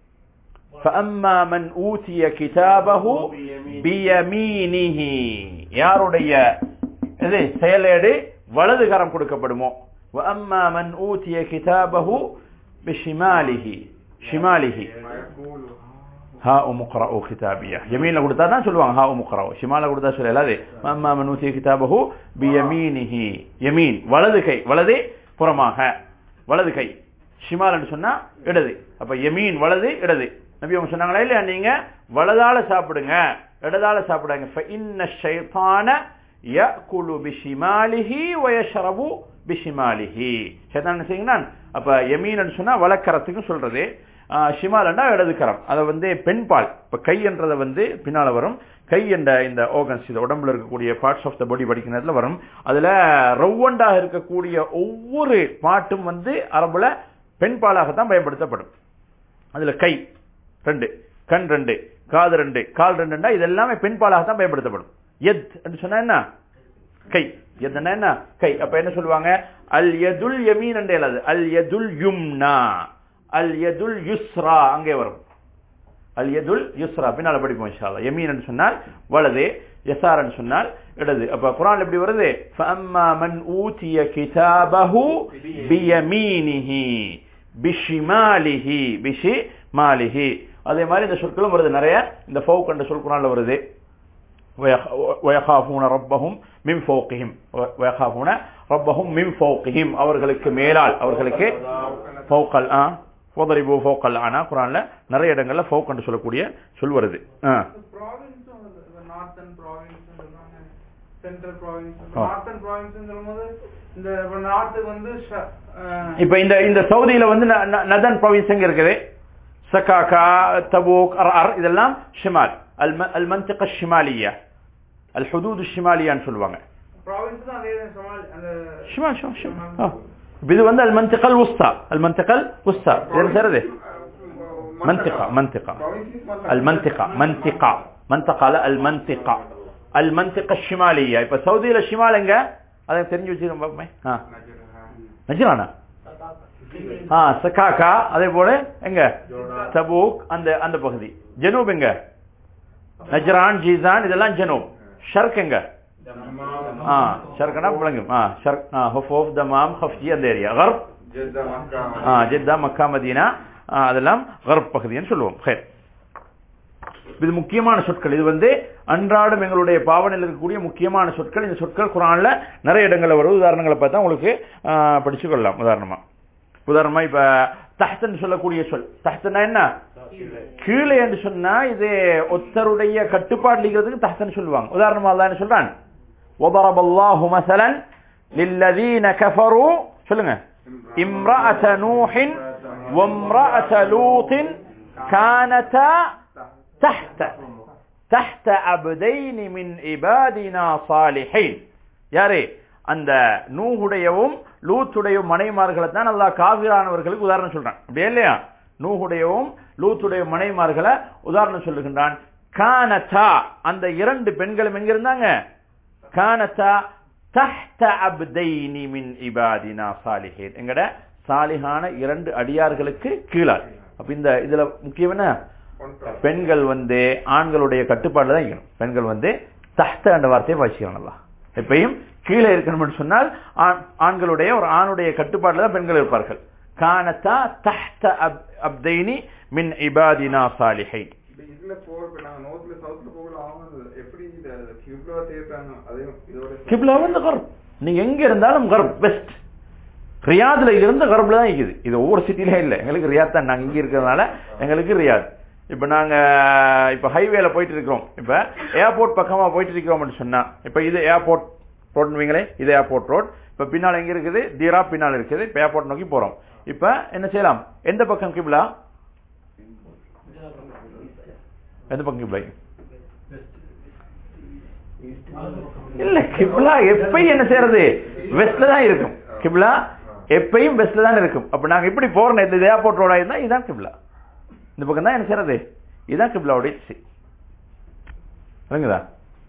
فَأَمَّا مَنْ أُوتِيَ كِتَابَهُ بِيَمِينِهِ யாருடைய இது செயலேடு வலது கரம் கொடுக்கப்படுமோ وَأَمَّا مَنْ أُوتِيَ كِتَابَهُ بِشِمَالِهِ ஷிமாலிஹி فيقول ஹா உமுக்ரஉ கிதாபியா யமீன்ல கொடுத்தா தான் சொல்லுவாங்க ஹா உமுக்ரஉ ஷிமால கொடுத்தா சொல்லலாது அம்மா மன் ஊதிய கிதாபஹு பியமீனிஹி யமீன் வலது கை வலது புறமாக வலது கை ஷிமால்னு சொன்னா இடது அப்ப யமீன் வலது இடது நபி அவங்க சொன்னாங்களா இல்லையா நீங்க வலதால சாப்பிடுங்க இடதால சாப்பிடுங்க فإن الشيطان يأكل بشماله ويشرب بشماله ஷைத்தான் என்ன செய்யுங்கன்னா அப்ப யமீன் சொன்னா வலக்கரத்துக்கு சொல்றது ஆஹ் ஷிமாலண்டா இடது கரம் அதை வந்து பெண் பால் இப்ப கை என்றதை வந்து பின்னால வரும் கை என்ற இந்த ஓகன்ஸ் இது உடம்புல இருக்கக்கூடிய பார்ட்ஸ் ஆஃப் த பாடி படிக்கிறதுல வரும் அதுல ரவ்வண்டாக இருக்கக்கூடிய ஒவ்வொரு பாட்டும் வந்து அரபுல பெண் பாலாகத்தான் பயன்படுத்தப்படும் அதுல கை ரெண்டு கண் ரெண்டு காது ரெண்டு கால் ரெண்டுண்டா இது எல்லாமே பெண் பாலாகத்தான் பயன்படுத்தப்படும் எத் என்று சொன்னா என்ன கை எதுனா என்ன கை அப்ப என்ன சொல்லுவாங்க அல் யதுல் யமீன் என்றே அல்லது அல் யதுல் யும்னா அல் யதுல் யுஸ்ரா அங்கே வரும் அல் யதுல் யுஸ்ரா பின்னால படிப்போம் இன்ஷா அல்லாஹ் யமீன் என்று சொன்னால் வலது யசார் என்று சொன்னால் இடது அப்ப குர்ஆன் எப்படி வருது ஃபஅம்மா மன் ஊதிய கிதாபஹு பியமீனிஹி பிஷிமாலிஹி பிஷிமாலிஹி அதே மாதிரி இந்த சொற்களும் வருது நிறைய இந்த ஃபௌக் என்ற சொல் குர்ஆன்ல வருது ويخ- ويخافون ربهم من فوقهم ويخافون ربهم من فوقهم அவர்களுக்கு மேலால் அவர்களுக்கு ஃபௌகல் ஆ وضربوا فوق العنى குர்ஆன்ல நிறைய இடங்கள்ல ஃபௌக் என்று சொல்லக்கூடிய சொல் வருது ஆ ப்ராவின்ஸ் நார்த்தன் ப்ராவின்ஸ் சொல்றாங்க சென்ட்ரல் ப்ராவின்ஸ் ஆ. நார்த்தன் ப்ராவின்ஸ் சொல்லும்போது இந்த நார்த்துக்கு வந்து ஷ- அஹ், இப்ப இந்த இந்த சவுதியில வந்து ந- ந- நதன் ப்ரொவின்ஸ் எங்க இருக்குது சகாகா தபூக் அர் அர் இதெல்லாம் ஷிமால் அல் அல் மன்திக ஷிமாலியா அல் ஹுதூத் ஷிமாலியான்னு சொல்லுவாங்க ப்ராவின்ஸ் தான் அதே தான் சமாளி அந்த ஷிமால் ஷிமால் ஷிமால் ஆ. இப்ப இது வந்து அல் மன்திகல் உஸ்தா அல் மன்திகல் உஸ்தா இது என்ன செய்யறது منطقة منطقة المنطقة منطقة منطقة لا المنطقة المنطقة الشمالية இப்ப சவுதியில ஷிமால் எங்க அதை தெரிஞ்சு வச்சுக்கோங்க பாப்போமே ஆ நஜ்ரானா ஆ சகாகா அதே போல எங்க தபூக் அந்த அந்த பகுதி ஜனூப் எங்க நஜ்ரான் ஜீசான் இதெல்லாம் ஜனூப் ஷர்க் எங்க ஆ ஷர்க்னா விளங்கும் ஆ ஷர்க் ஆ ஹுஃபூஃப் தமாம் ஹஃப்ஜி அந்த ஏரியா கர்ப் جدة مكة ஆ ஜெத்தா மக்கா மதீனா ஆ, அதெல்லாம் கர்ப் பகுதின்னு சொல்லுவோம் ஹேர் இது முக்கியமான சொற்கள் இது வந்து அன்றாடம் எங்களுடைய பாவனையில் இருக்கக்கூடிய முக்கியமான சொற்கள் இந்த சொற்கள் குரான்ல நிறைய இடங்கள்ல வரும் உதாரணங்களை பார்த்தா உங்களுக்கு ஆ, படிச்சு கொள்ளலாம் உதாரணமா உதாரணமா இப்ப தஹ்தன் சொல்லக்கூடிய சொல் தஹ்தனா என்ன கீழே என்று சொன்னா இது ஒத்தருடைய கட்டுப்பாடு இருக்கிறதுக்கு தஹ்தன் சொல்லுவாங்க உதாரணமா அல்லாஹ் என்ன சொல்றான் وضرب الله مثلا للذين كفروا சொல்லுங்க امرأة نوح وامرأة لوط كانتا تحت تحت عبدين من عبادنا صالحين யாரு அந்த நூஹுடையவும் லூத்துடையவும் மனைமார்களை தான் அல்லாஹ் காவிரானவர்களுக்கு உதாரணம் சொல்றான் அப்படியே இல்லையா நூஹுடையவும் லூத்துடைய மனைமார்களை உதாரணம் சொல்லுகின்றான் கானதா அந்த இரண்டு பெண்களும் எங்க இருந்தாங்க கானதா தஹ்த அப்தைனி மின் இபாதினா சாலிஹீன் எங்கட சாலிஹான இரண்டு அடியார்களுக்கு கீழால் அப்ப இந்த இதுல முக்கியம் என்ன பெண்கள் வந்து ஆண்களுடைய கட்டுப்பாடுல தான் இருக்கணும் பெண்கள் வந்து தஹ்த என்ற வார்த்தையை வாசிக்கணும் நல்லா எப்பயும் கீழே இருக்கணும்னு சொன்னால் ஆண்- ஆண்களுடைய ஒரு ஆணுடைய கட்டுப்பாடுல தான் பெண்கள் இருப்பார்கள் கானதா தஹ்த அப் அப்தைனி மின் இபாதினா சாலிஹைன் இப்ப இதுல போக இப்ப நாங்க நோர்த்ல சவுத்ல போகல அவங்க எப்படி இந்த கியூப்ல தேர்ப்பாங்க அதையும் இதோட கிப்லா வந்து கர்ப் நீங்க எங்க இருந்தாலும் கர்ப் வெஸ்ட் ரியாத்ல இருந்து கர்ப்ல தான் இருக்குது இது ஒவ்வொரு சிட்டில இல்ல எங்களுக்கு ரியாத் தான் நாங்க இங்க இருக்கிறதுனால எங்களுக்கு ரியாத் இப்ப நாங்க இப்ப ஹைவேல போயிட்டு இருக்கிறோம் இப்ப ஏர்போர்ட் பக்கமா போயிட்டு இருக்கிறோம்னு சொன்னா இப்ப இது ஏர்போர்ட் ரோட் வைங்களே இது ஏர்போர்ட் ரோட் இப்ப பின்னால் எங்க இருக்குது தீரா பின்னால் இருக்குது இப்ப ஏர்போர்ட் நோக்கி போறோம் இப்ப என்ன செய்யலாம் எந்த பக்கம் கிப்லா எந்த பக்கம் கிப்லா இல்ல கிப்லா எப்பயும் என்ன செய்யறது வெஸ்ட்ல தான் இருக்கும் கிப்லா எப்பயும் வெஸ்ட்ல தான் இருக்கும் அப்ப நாங்க இப்படி போறோம் இந்த ஏர்போர்ட் ரோடா இருந்தா இதுதான் கிப்லா இந்த பக்கம் தான் என்ன செய்யறது இதுதான் கிப்லாவுடைய திசை விளங்குதா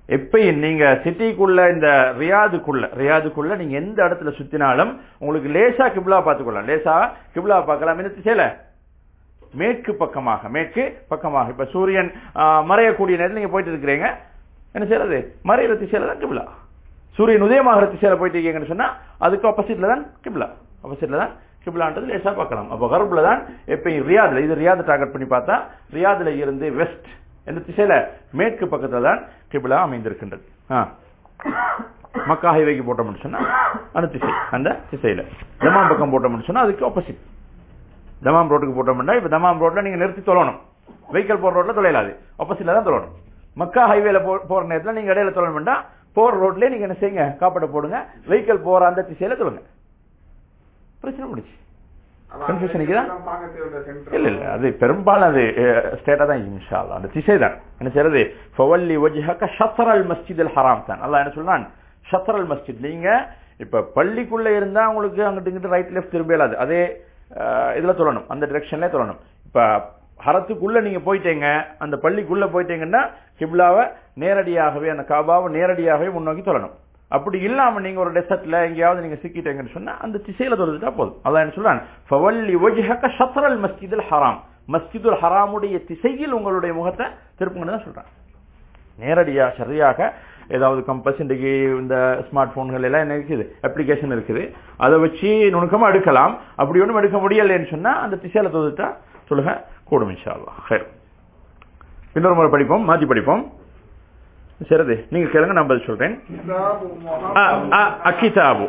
எப்பயும் நீங்க சிட்டிக்குள்ள இந்த ரியாதுக்குள்ள ரியாதுக்குள்ள நீங்க எந்த இடத்துல சுத்தினாலும் உங்களுக்கு லேசா கிப்லா பார்த்துக்கொள்ளலாம் லேசா கிப்லா பார்க்கலாம் என்ன திசையில மேற்கு பக்கமாக மேற்கு பக்கமாக இப்ப சூரியன் ஆ, மறையக்கூடிய நேரத்தில் நீங்க போயிட்டு இருக்கிறீங்க என்ன செய்யறது மறையிற திசையில தான் கிப்லா சூரியன் உதயமாகிற திசையில போயிட்டு இருக்கீங்கன்னு சொன்னா அதுக்கு ஆப்போசிட்ல தான் கிப்லா ஆப்போசிட்ல தான் கிப்லான்றது லேசா பார்க்கலாம் அப்போ கருப்புல தான் எப்பயும் ரியாதுல இது ரியாத் டார்கெட் பண்ணி பார்த்தா ரியாதுல இருந்து வெஸ்ட் எந்த திசையில மேற்கு பக்கத்துல தான் கிப்லா அமைந்திருக்கின்றது ஆ. மக்கா ஹைவேக்கு போட்டோம்னு சொன்னா அந்த திசை அந்த திசையில தமாம் பக்கம் போட்டோம்னு சொன்னா அதுக்கு ஆப்போசிட் தமாம் ரோட்டுக்கு போட்டோம்னா இப்ப தமாம் ரோட்ல நீங்க நிறுத்தி தொழணும் வெஹிக்கல் போற ரோட்ல தொலைலாது ஆப்போசிட்ல தான் தொழணும் மக்கா ஹைவேல போற நேரத்துல நீங்க இடையில தொழணும்னா போற ரோட்லயே நீங்க என்ன செய்யுங்க காப்பாட்ட போடுங்க வெஹிக்கல் போற அந்த திசையில தொழுங்க பிரச்சனை முடிச்சு Confusion இருக்குதா? இல்ல இல்ல அது பெரும்பாலும் அது ஸ்டேட்டா தான் இன்ஷா அல்லாஹ். அந்த திசை தான் என்ன செய்யறது ஃபவல்லி வஜ்ஹக ஷத்ரல் மஸ்ஜிதுல் ஹராம் தான் அல்லாஹ் என்ன சொல்றான் ஷத்ரல் மஸ்ஜித் நீங்க இப்ப பள்ளிக்குள்ள இருந்தா உங்களுக்கு அங்கிட்டு இங்கிட்டு ரைட் லெஃப்ட் திரும்ப இயலாது அதே அஹ், இதுல சொல்லணும் அந்த டிரெக்ஷன்ல சொல்லணும் இப்ப ஹரத்துக்குள்ள நீங்க போயிட்டீங்க அந்த பள்ளிக்குள்ள போயிட்டீங்கன்னா கிப்லாவை நேரடியாகவே அந்த காபாவை நேரடியாகவே முன்னோக்கி தொழணும் அப்படி இல்லாம நீங்க ஒரு டெசர்ட்ல எங்கேயாவது நீங்க சிக்கிட்டீங்கன்னு சொன்னா அந்த திசையில தொழுதுட்டா போதும் அதான் என்ன சொல்றான் ஃபவல்லி வஜ்ஹக ஷத்ரல் மஸ்ஜிதுல் ஹராம் மஸ்ஜிதுல் ஹராமுடைய திசையில் உங்களுடைய முகத்தை திருப்புங்கன்னு தான் சொல்றான் நேரடியா சரியாக ஏதாவது கம்பஸ் இன்றைக்கு இந்த ஸ்மார்ட் போன்கள் எல்லாம் என்ன இருக்குது அப்ளிகேஷன் இருக்குது அதை வச்சு நுணுக்கமா எடுக்கலாம் அப்படி ஒன்றும் எடுக்க முடியலைன்னு சொன்னா அந்த திசையில தொழுதுட்டா சொல்லுங்க கூடும் இன்ஷா அல்லாஹ் ஹைர் இன்னொரு முறை படிப்போம் மாத்தி படிப்போம் சரிது நீங்க கேளுங்க நான் பதில் சொல்றேன் அ, அ, அக்கிதாபு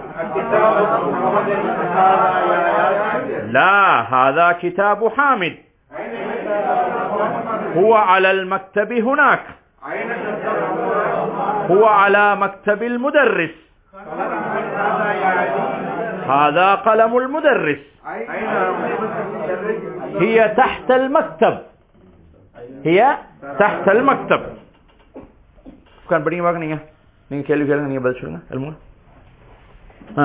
لا هذا كتاب حامد هو على المكتب هناك هو على مكتب المدرس هذا قلم المدرس هي تحت المكتب هي تحت المكتب كان படிங்க பாக்க நீங்க நீங்க கேள்வி கேளுங்க நீங்க பதில் சொல்லுங்க எல்முக ஆ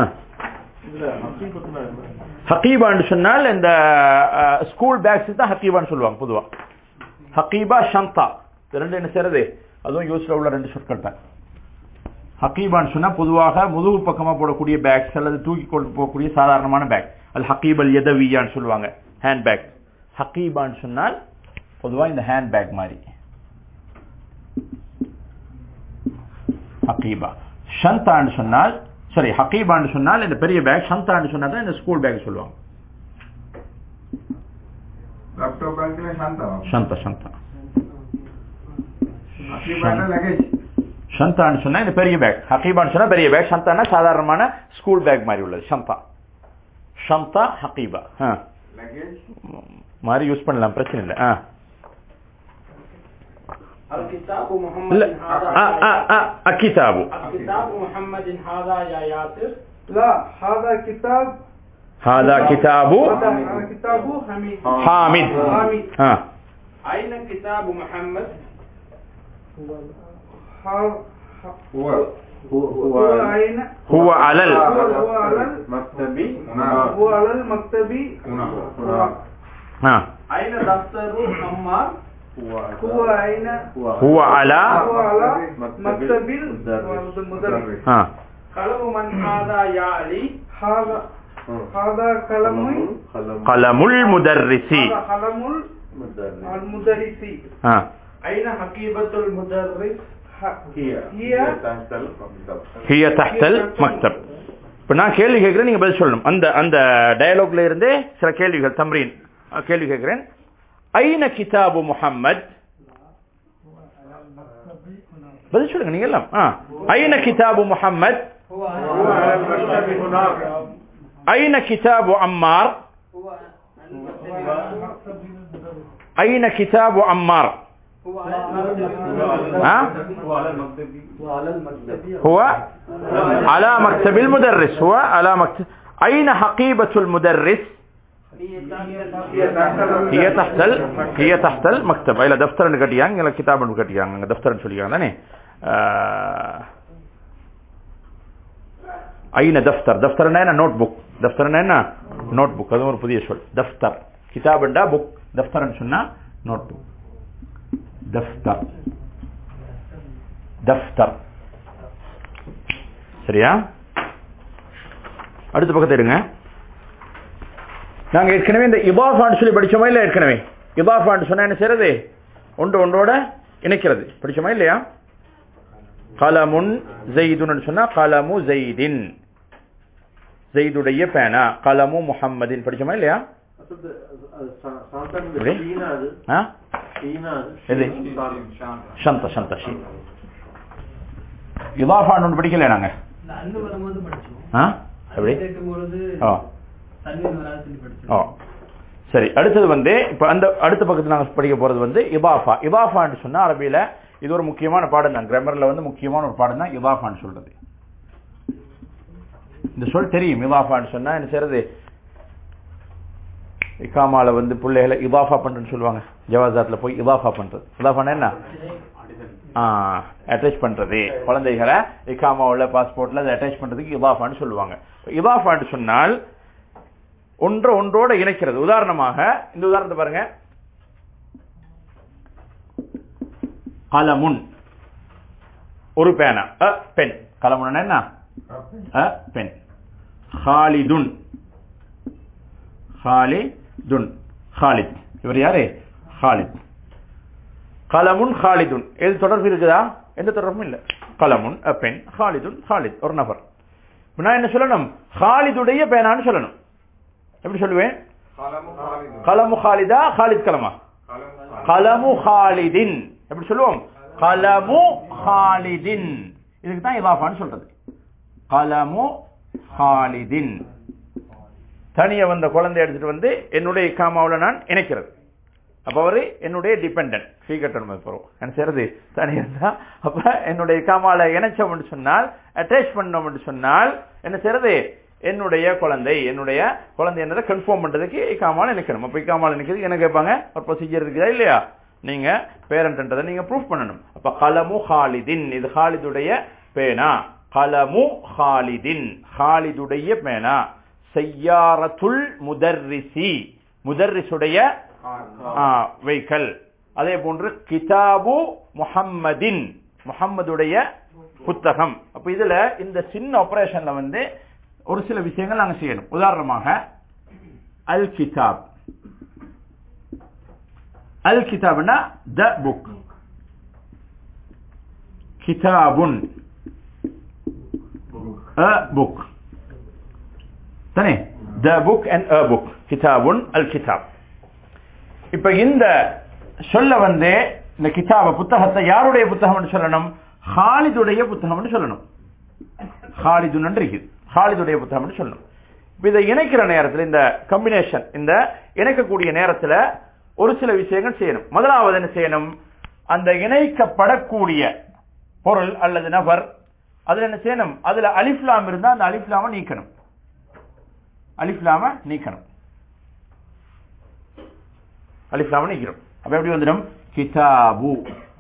ஹக்கீபான்னு சொன்னால் இந்த ஸ்கூல் பேக்ஸ் தான் ஹக்கீபான்னு சொல்லுவாங்க பொதுவா ஹக்கீபா ஷந்தா இது ரெண்டு என்ன செய்யறது அதுவும் யூஸ்ல உள்ள ரெண்டு சொற்கள் தான் ஹக்கீபான்னு சொன்னா பொதுவாக முதுகு பக்கமா போடக்கூடிய பேக்ஸ் அல்லது தூக்கி கொண்டு போகக்கூடிய சாதாரணமான பேக் அது ஹக்கீப் அல் எதவியான்னு சொல்லுவாங்க ஹேண்ட் பேக் ஹக்கீபான்னு சொன்னால் பொதுவா இந்த ஹேண்ட் பேக் மாதிரி ஹக்கீபா ஷந்தான்னு சொன்னால் சரி ஹக்கீபான்னு சொன்னால் இந்த பெரிய பேக் ஷந்தான்னு சொன்னா தான் இந்த ஸ்கூல் பேக் சொல்லுவாங்க ಲ್ಯಾಪ್ಟಾಪ್ ಬ್ಯಾಂಕ್ಲೆ ಶಾಂತ ஷந்தா ஷந்தா ಅಕ್ಕಿ ಬ್ಯಾಂಕ್ ಲಗೇಜ್ ஷந்தான்னு சொன்னா இந்த பெரிய பேக் ஹக்கீபான்னு சொன்னா பெரிய பேக் ஷந்தான்னா சாதாரணமான ஸ்கூல் பேக் மாதிரி உள்ளது ஷந்தா ஷந்தா ஹக்கீபா ஆ. ಲಗೇಜ್ மாதிரி யூஸ் பண்ணலாம் பிரச்சனை இல்லை ஆ الكتاب محمد இல்ல هذا ஆ, ஆ, ஆ, அக்கிதாபு الكتاب محمد هذا يا ياسر لا هذا كتاب هذا كتاب هذا كتاب حميد حامد حامد ஆ أين كتاب محمد ها- هو هو أين هو على ال- هو على ال- مكتبي هو على المكتب هنا ஆ أين دفتر عمار هو أين هو على هو على مكتب المدرس ஆ قلم من هذا يا علي هذا هذا قلم قلم المدرس هذا قلم المدرس ஆ أين حقيبة المدرس ه- هي هي تحت المكتب هي تحت المكتب இப்ப நான் கேள்வி கேட்கிறேன் நீங்க பதில் சொல்லணும் அந்த அந்த டயலாக்ல இருந்தே சில கேள்விகள் தம்ரீன் அஹ், கேள்வி கேட்கிறேன் ஐன கிதாபு முஹம்மத் பதில் சொல்லுங்க நீங்க எல்லாம் ஆ. ஐன கிதாபு முஹம்மத் هو هو على المكتب هناك ஐன கிதாபு அம்மார் هو ஐன கிதாபு அம்மார் هو على المكتب ها هو على مكتب المدرس هو على مكتب أين حقيبة المدرس هي تحت هي تحت ال... هي تحت المكتب إلى دفتر கட்டியாங்க இல்ல கிதாப் கட்டியாங்க அங்க دفتر சொல்லியாங்க தானே ஐன தஃப்தர் தஃப்தர்னா என்ன நோட் புக் தஃப்தர்னா என்ன நோட் புக் அதுவும் ஒரு புதிய சொல் தஃப்தர் கிதாப்ண்டா புக் தஃப்தர்னு சொன்னா நோட் புக் தஃப்தர் தஃப்தர் சரியா அடுத்த பக்கத்தை எடுங்க நாங்க ஏற்கனவே இந்த இபாஃபான்னு சொல்லி படிச்சோமா இல்ல ஏற்கனவே இபாஃபான்னு சொன்னா என்ன செய்யறது ஒன்று ஒன்றோட இணைக்கிறது படிச்சோமா இல்லையா கலமுன் ஜெய்துன்னு சொன்னா கலமு ஜெய்தின் ஜெய்துடைய பேனா கலமு முஹம்மதின் படிச்சோமா இல்லையா எப்படி? ஆ? எது சந்த சந்த ஷீ இதாஃபான்னு ஒன்று படிக்கல நாங்க இந்த அன்பு வரும்போது படிச்சோம் ஆ? எப்படி கேட்கும் பொழுது ஓ தன்வீன் வராது சொல்லி ஓ படிச்சோம் சரி அடுத்தது வந்து இப்ப அந்த அடுத்த பக்கத்துல நாங்க படிக்க போறது வந்து இபாஃபா இபாஃபான்னு சொன்னா அரபியில இது ஒரு முக்கியமான பாடம் தான் கிராமர்ல வந்து முக்கியமான ஒரு பாடம் தான் இபாஃபான்னு சொல்றது இந்த சொல் தெரியும் இபாஃபான்னு சொன்னா என்ன செய்யறது இக்காமால வந்து பிள்ளைகளை இபாஃபா பண்றேன்னு சொல்லுவாங்க ஜவாசாத்ல போய் இபாஃபா பண்றது இபாஃபான்னா என்ன அட்டாச் பண்றது குழந்தைகளை இக்காமா உள்ள பாஸ்போர்ட்ல அதை அட்டாச் பண்றதுக்கு இபாஃபான்னு சொல்லுவாங்க இபாஃபான்னு சொன்னால் ஒன்று ஒன்றோட இணைக்கிறது உதாரணமாக இந்த உதாரணத்தை பாருங்க கலமுன் ஒரு பேனா அ பென் கலமுன் என்ன அ பென் ஹாலிதுன் ஹாலிதுன் ஹாலித் இவர் யாரு ஹாலித் கலமுன் ஹாலிதுன் எது தொடர்பு இருக்குதா எந்த தொடர்பும் இல்ல கலமுன் அ பென் ஹாலிதுன் ஹாலித் ஒரு நபர் இப்ப நான் என்ன சொல்லணும் ஹாலிதுடைய பேனான்னு சொல்லணும் எப்படி சொல்லுவேன் கலமு காலிது. கலமு ஹாலிதா ஹாலித் கலமா கலமு கலமு ஹாலிதின் எப்படி சொல்லுவோம் கலமு ஹாலிதின் இதுக்கு தான் இதாஃபான்னு சொல்றது கலமு ஹாலிதின் தனிய வந்த குழந்தை எடுத்துட்டு வந்து என்னுடைய காமாவுல நான் இணைக்கிறது அப்ப அவரு என்னுடைய டிபெண்டன்ட் சீக்கிரம் போறோம் என்ன செய்யறது தனியா இருந்தா அப்ப என்னுடைய காமால இணைச்சோம்னு சொன்னால் அட்டாச் பண்ணோம்னு சொன்னால் என்ன செய்யறது என்னுடைய குழந்தை என்னுடைய குழந்தை என்னதை கன்ஃபார்ம் பண்றதுக்கு இக்காமால நிக்கணும் அப்ப இக்காமால நிக்கிறது என்ன கேட்பாங்க ஒரு ப்ரொசீஜர் இருக்குதா இல்லையா நீங்க பேரண்ட்ன்றதை நீங்க ப்ரூஃப் பண்ணணும் அப்ப கலமு ஹாலிதின் இது ஹாலிதுடைய பேனா கலமு ஹாலிதின் ஹாலிதுடைய பேனா செய்யாரத்துல் முதர்ரிசி முதர்ரிசுடைய வெஹிக்கல் அதே போன்று கிதாபு முஹம்மதின் முஹம்மதுடைய புத்தகம் அப்ப இதுல இந்த சின்ன ஆபரேஷன்ல வந்து ஒரு சில விஷயங்கள் நாங்க செய்யணும் உதாரணமாக அல் கிதாப் அல் கிதாப்னா த புக் கிதாபுன் a book தானே the book and a book கிதாபுன் அல் கிதாப் இப்ப இந்த சொல்ல வந்து இந்த கிதாப புத்தகத்தை யாருடைய புத்தகம் சொல்லணும் ஹாலிதுடைய புத்தகம் சொல்லணும் ஹாலிதுன் இருக்குது ஹாலிதுடைய புத்தகம் சொல்லணும் இப்ப இதை இணைக்கிற நேரத்தில் இந்த கம்பினேஷன் இந்த இணைக்கக்கூடிய நேரத்தில் ஒரு சில விஷயங்கள் செய்யணும் முதலாவது என்ன செய்யணும் அந்த இணைக்கப்படக்கூடிய பொருள் அல்லது நபர் அதுல என்ன செய்யணும் அதுல அலிஃப்லாம் இருந்தா அந்த அலிஃப்லாம நீக்கணும் அலிஃப்லாம நீக்கணும் அலிஃப்லாம நீக்கிறோம் அப்ப எப்படி வந்துடும் கிதாபு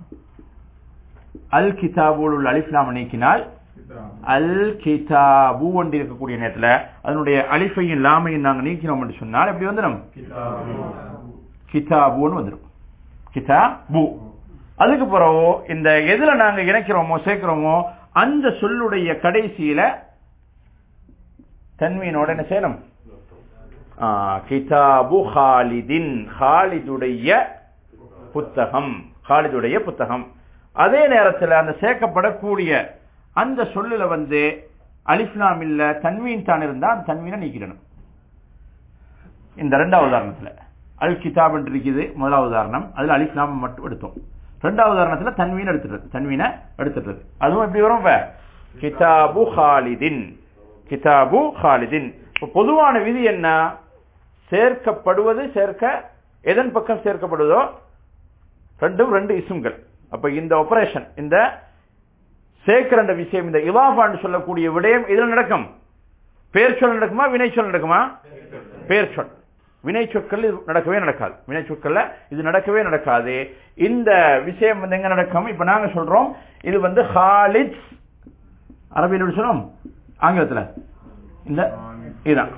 அல் கிதாபுல் உள்ள அலிஃப்லாம நீக்கினால் அல் கிதாபு ஒன்று இருக்கக்கூடிய நேரத்துல அதனுடைய அலிஃபையும் லாமையும் நாங்க நீக்கிறோம் என்று சொன்னால் எப்படி வந்துடும் கிதாபுன்னு வந்துடும் கிதாபு அதுக்கு பிறகு இந்த எதுல நாங்க இணைக்கிறோமோ சேர்க்கிறோமோ அந்த சொல்லுடைய கடைசியில தன்மீனோட என்ன செய்யணும் ஆ, கிதாபு ஹாலிதின் ஹாலிதுடைய புத்தகம் ஹாலிதுடைய புத்தகம் அதே நேரத்தில் அந்த சேர்க்கப்படக்கூடிய அந்த சொல்லுல வந்து அலிஃப்லாம் இல்ல தன்வீன் தான் இருந்தா அந்த தன்வீனை நீக்கிடணும் இந்த ரெண்டாவது உதாரணத்துல அல் கிதாப் என்று இருக்குது முதலாவது உதாரணம் அதுல அலிஃப்லாம் மட்டும் எடுத்தோம் ரெண்டாவது உதாரணத்துல தன்வீன் எடுத்துறது தன்வீனை எடுத்துறது அதுவும் எப்படி வரும் இப்ப கிதாபு ஹாலிதின் கிதாபு ஹாலிதின் இப்ப பொதுவான விதி என்ன சேர்க்கப்படுவது சேர்க்க எதன் பக்கம் சேர்க்கப்படுவதோ ரெண்டும் ரெண்டு இசும்கள் அப்ப இந்த ஆபரேஷன் இந்த சேர்க்கிற அந்த விஷயம் இந்த இவாஃபான்னு சொல்லக்கூடிய விடயம் இதில் நடக்கும் பேர் சொல் நடக்குமா வினை சொல் நடக்குமா பேர் சொல் வினை சொற்கள் இது நடக்கவே நடக்காது வினை சொற்கள்ல இது நடக்கவே நடக்காது இந்த விஷயம் வந்து எங்க நடக்கும் இப்ப நாங்க சொல்றோம் இது வந்து ஹாலித் அரபியில் எப்படி சொல்றோம் ஆங்கிலத்துல இந்த இதுதான்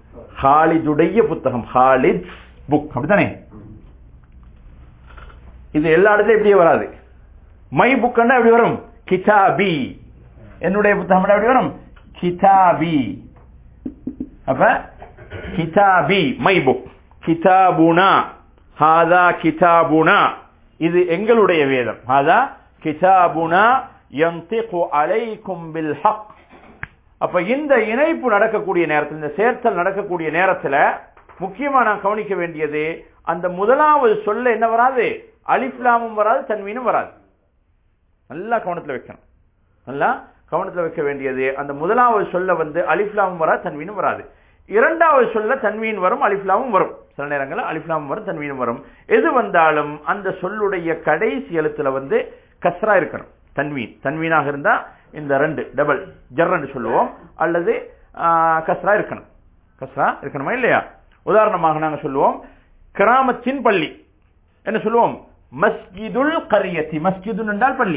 ஹாலிதுடைய புத்தகம் ஹாலித் புக் அப்படித்தானே இது எல்லா இடத்துலயும் இப்படியே வராது மை புக்குன்னா எப்படி வரும் கிதாபி என்னுடைய புத்தகம் எப்படி வரும் கிதாபி அப்ப கிதாபி மை புக் கிதாபுனா ஹாதா கிதாபுனா இது எங்களுடைய வேதம் ஹாதா கிதாபுனா யந்திகு அலைக்கும் பில் ஹக் அப்ப இந்த இணைப்பு நடக்கக்கூடிய நேரத்தில் இந்த சேர்த்தல் நடக்கக்கூடிய நேரத்தில் முக்கியமா நான் கவனிக்க வேண்டியது அந்த முதலாவது சொல்ல என்ன வராது அலிஃப்லாமும் வராது தன்வீனும் வராது நல்லா கவனத்தில் வைக்கணும் நல்லா கவனத்தில் வைக்க வேண்டியது அந்த முதலாவது சொல்ல வந்து அலிஃப்லாமும் வராது தன்வீனும் வராது இரண்டாவது சொல்ல தன்வீன் வரும் அலிஃப்லாமும் வரும் சில நேரங்களில் அலிஃப்லாமும் வரும் தன்வீனும் வரும் எது வந்தாலும் அந்த சொல்லுடைய கடைசி எழுத்துல வந்து கஸ்ரா இருக்கணும் தன்வீன் தன்வீனாக இருந்தா இந்த ரெண்டு டபுள் ஜர்ன்னு சொல்லுவோம் அல்லது ஆ, கஸ்ரா இருக்கணும் கஸ்ரா இருக்கணுமா இல்லையா உதாரணமாக நாங்க சொல்லுவோம் கிராமத்தின் பள்ளி என்ன சொல்லுவோம் மஸ்ஜிதுல் கரியத்தி மஸ்ஜிதுன் என்றால் பள்ளி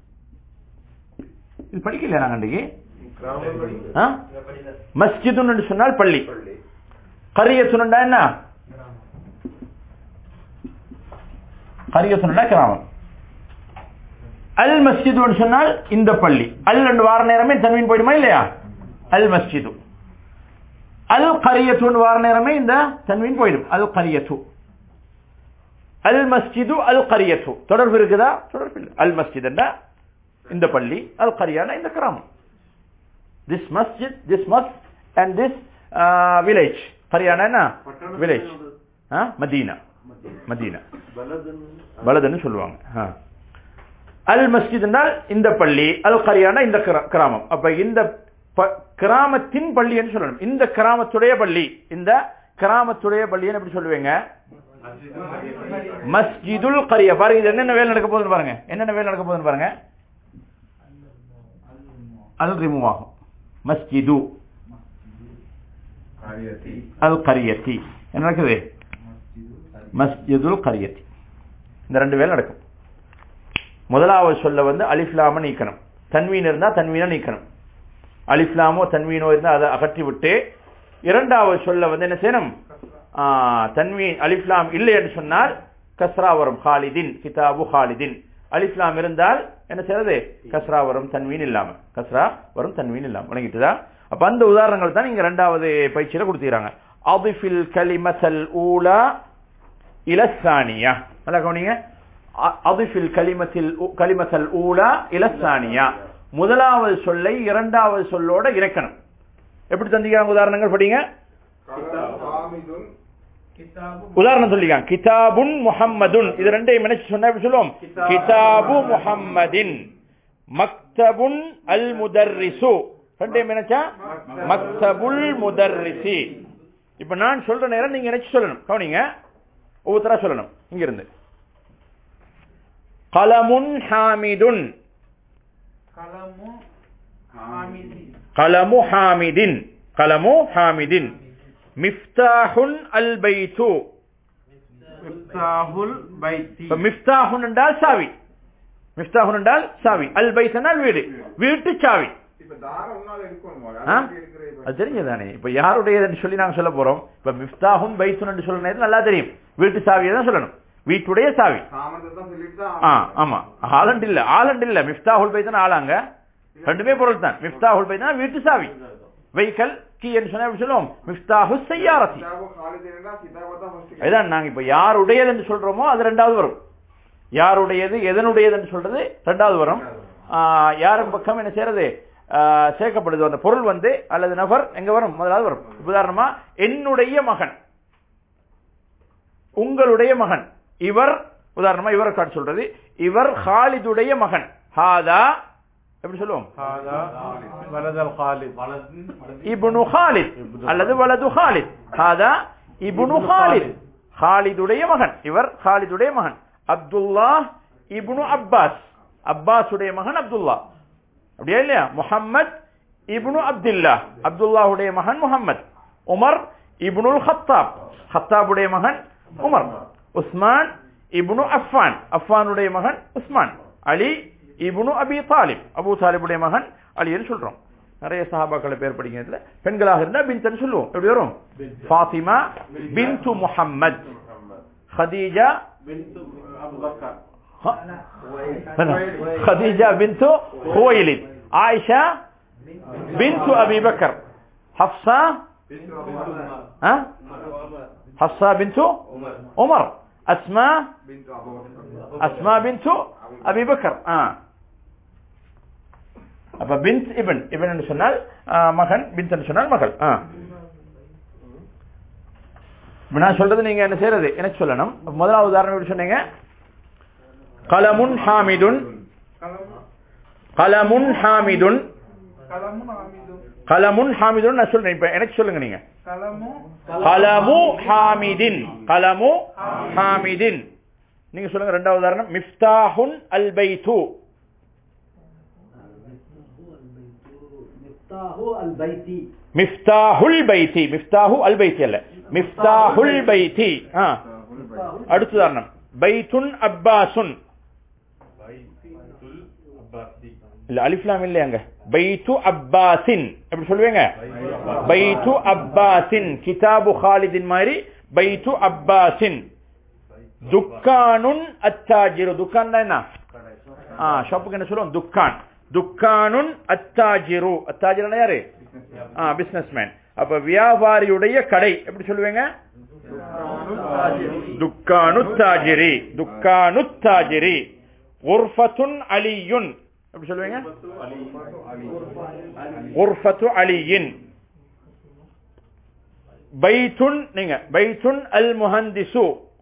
இது படிக்கலையா நாங்க அன்றைக்கு ஆ? மஸ்ஜிதுன் என்று சொன்னால் பள்ளி கரியத்துன் என்றா என்ன கரியத்துன் என்றா கிராமம் அல் மஸ்ஜிது சொன்னால் இந்த பள்ளி அல் ரெண்டு வார நேரமே தன்வீன் போயிடுமா இல்லையா அல் மஸ்ஜிது அல் கரியத்து வார நேரமே இந்த தன்வீன் போயிடும் அல் கரியத்து அல் மஸ்ஜிது அல் கரியத்து தொடர்பு இருக்குதா தொடர்பு இல்லை அல் மஸ்ஜித் என்றா இந்த பள்ளி அல் கரியானா இந்த கிராமம் திஸ் மஸ்ஜித் திஸ் மஸ் அண்ட் திஸ் வில்லேஜ் கரியானா என்ன வில்லேஜ் மதீனா மதீனா பலதுன்னு சொல்லுவாங்க ஆ. அல் மஸ்ஜித் என்றால் இந்த பள்ளி அல் கரியானா இந்த கிரா- கிராமம் அப்ப இந்த ப- கிராமத்தின் பள்ளி என்று சொல்லணும் இந்த கிராமத்துடைய பள்ளி இந்த கிராமத்துடைய பள்ளின்னு எப்படி சொல்லுவீங்க மஸ்ஜிதுல் கரியா பாருங்க இது என்னென்ன வேலை நடக்க போகுதுன்னு பாருங்க என்னென்ன வேலை நடக்க போகுதுன்னு பாருங்க அது ரிமூவ் ஆகும் மஸ்ஜிது காரியத்தி அல் கரியத்தி என்ன நடக்குது மஸ்ஜிதுல் கரியத்தி இந்த ரெண்டு வேலை நடக்கும் முதலாவது சொல்ல வந்து அலிஃப்லாம நீக்கணும் தன்வீன் இருந்தா தன்வீனை நீக்கணும் அலிஃப்லாமோ தன்வீனோ இருந்தா அதை அகற்றி விட்டு இரண்டாவது சொல்ல வந்து என்ன செய்யணும் ஆ, தன்வீன் அலிஃப்லாம் இல்லை என்று சொன்னால் கஸ்ரா வரும் ஹாலிதின் கிதாபு ஹாலிதின் அலிஃப்லாம் இருந்தால் என்ன செய்யறது கஸ்ரா வரும் தன்வீன் இல்லாம கஸ்ரா வரும் தன்வீன் இல்லாம வணங்கிட்டுதா அப்ப அந்த உதாரணங்கள் தான் இங்க ரெண்டாவது பயிற்சியில கொடுத்துக்கிறாங்க அபிஃபில் கலிமசல் ஊலா இலசானியா நல்லா கவனிங்க அ- அபிஃபில் கலிமத்தில் உ- கலிமசல் ஊலா இலசானியா முதலாவது சொல்லை இரண்டாவது சொல்லோட இணைக்கணும் எப்படி தந்திக்கிறாங்க உதாரணங்கள் படிங்க ஹாமிதுன் உதாரணம் சொல்லிக்காங்க கிதாபுன் முஹம்மதுன் இது ரெண்டையும் இணைச்சு சொன்னா எப்படி சொல்லுவோம் கிதாபு முஹம்மதின் மக்தபுன் அல் முதர்ரிசு ரெண்டையும் இணைச்சா மக்தபுல் முதர்ரிசி இப்ப நான் சொல்ற நேரம் நீங்க இணைச்சு சொல்லணும் கவனிங்க ஒவ்வொருத்தரா சொல்லணும் இங்க இருந்து கலமுன் ஹாமிதுன் கலமு ஹாமிதி கலமு ஹாமிதின் கலமு ஹாமிதின் மிஃப்தாஹுன் அல் பைத்து மிஃப்தாஹுல் பைத்தி இப்ப மிஃப்தாஹுன் என்றால் சாவி மிஃப்தாஹுன் என்றால் சாவி அல் பைத் என்றால் வீடு வீட்டு சாவி இப்ப தாரம் உன்னால இருக்கணுமா ஆ? யாருக்கு இருக்கிற இப்ப? அது தெரிஞ்சதானே இப்ப யாருடையதுன்னு சொல்லி நாங்க சொல்ல போறோம் இப்ப மிஃப்தாஹுன் பைத்துன் என்று சொல்ற நேரத்தில் நல்லா தெரியும் வீட்டு சாவியை தான் சொல்லணும் வீட்டுடைய சாவி சாமத்தை தான் சொல்லிட்டு ஆ தான் ஆமா ஆலண்ட் இல்ல ஆலண்ட் இல்ல மிஃப்தாஹுல் பைத்தான் ஆளாங்க ரெண்டுமே பொருள் தான் மிஃப்தாஹுல் பைத்தான் வீட்டு சாவி வெஹிக்கல் கீ என்று சொன்னா எப்படி சொல்லுவோம் மிஃப்தாஹு செய்யாரத்தி கிதாபு ஹாலிதினா கிதாபை தான் first இதான் நாங்க இப்ப யாருடையது என்று சொல்றோமோ அது ரெண்டாவது வரும் யாருடையது எதனுடையது என்று சொல்றது ரெண்டாவது வரும் ஆ, யாரும் பக்கம் என்ன செய்யறது ஆ, சேர்க்கப்படுது அந்த பொருள் வந்து அல்லது நபர் எங்க வரும் முதலாவது வரும் உதாரணமா என்னுடைய மகன் உங்களுடைய மகன் இவர் உதாரணமா இவரை காட்டு சொல்றது இவர் ஹாலிதுடைய மகன் ஹாதா எப்படி சொல்லுவோம் வலதல் காலித் இப்னு ஹாலித் அல்லது வலது ஹாலித் ஹாதா இப்னு ஹாலித் ஹாலிதுடைய மகன் இவர் ஹாலிதுடைய மகன் அப்துல்லா இப்னு அப்பாஸ் அப்பாஸுடைய மகன் அப்துல்லா அப்படியா இல்லையா முஹம்மத் இப்னு அப்துல்லா அப்துல்லாஹுடைய மகன் முஹம்மத் உமர் இப்னுல் ஹத்தாப் ஹத்தாபுடைய மகன் உமர் உஸ்மான் இப்னு அஃபான் அஃபானுடைய மகன் உஸ்மான் அலி இப்னு அபி தாலிப் அபு தாலிபுடைய மகன் அலின்னு சொல்றோம் நிறைய சஹாபாக்களை பேர் படிக்கிறதுல பெண்களாக இருந்தா பின்தன் சொல்லுவோம் எப்படி வரும் ஃபாத்திமா பின்து முஹம்மத் خديجة ها؟ من؟ خديجة بنت خويلد عائشة بنت أبي بكر حفصة ها حفصة بنت عمر أسماء பின் அபு أسماء بنت أبي بكر آه அப்ப பின்த் இபன் இபன் என்று சொன்னால் ஆ, மகன் பின்த் என்று சொன்னால் மகள் ஆ. இப்ப நான் சொல்றது நீங்க என்ன செய்யறது எனக்கு சொல்லணும் முதலாவது உதாரணம் எப்படி சொன்னீங்க கலமுன் ஹாமிதுன் கலமுன் ஹாமிதுன் கலமும் ஆமிதும் கலமுன் ஹாமிதுன் நான் சொல்றேன் இப்ப எனக்கு சொல்லுங்க நீங்க கலமும் கலமு ஹாமிதின் கலமு ஹாமிதின் நீங்க சொல்லுங்க ரெண்டாவது உதாரணம் மிஃப்தாஹுன் அல் பைத்து மிஃப்தாஹு அல் பைத்தி மிஃப்தாஹுல் பைத்தி மிஃப்தாஹு அல் பைத்தி அல்ல மிஃப்தாஹுல் பைத்தி ஆ அடுத்த உதாரணம் பைத்துன் அப்பாசுன் இல்ல அலிஃப்லாம் இல்லையாங்க பைத்து அப்பாசின் எப்படி சொல்லுவீங்க பைத்து அப்பாசின் கிதாபு ஹாலிதின் மாதிரி பைத்து அப்பாசின் துக்கானுன் அத்தாஜிரு துக்கான் என்ன ஆ ஷாப்புக்கு என்ன சொல்லுவோம் துக்கான் துக்கானுன் அத்தாஜிரு அத்தாஜிரனா யாரு ஆ பிசினஸ் மேன் அப்ப வியாபாரியுடைய கடை எப்படி சொல்லுவீங்க துக்கானு தாஜிரி துக்கானு தாஜிரி உர்ஃபத்துன் அலியுன் எப்படி சொல்லுவீங்க உர்ஃபத்து அலியின் பைத்துன் நீங்க பைத்துன் அல் முஹந்திசு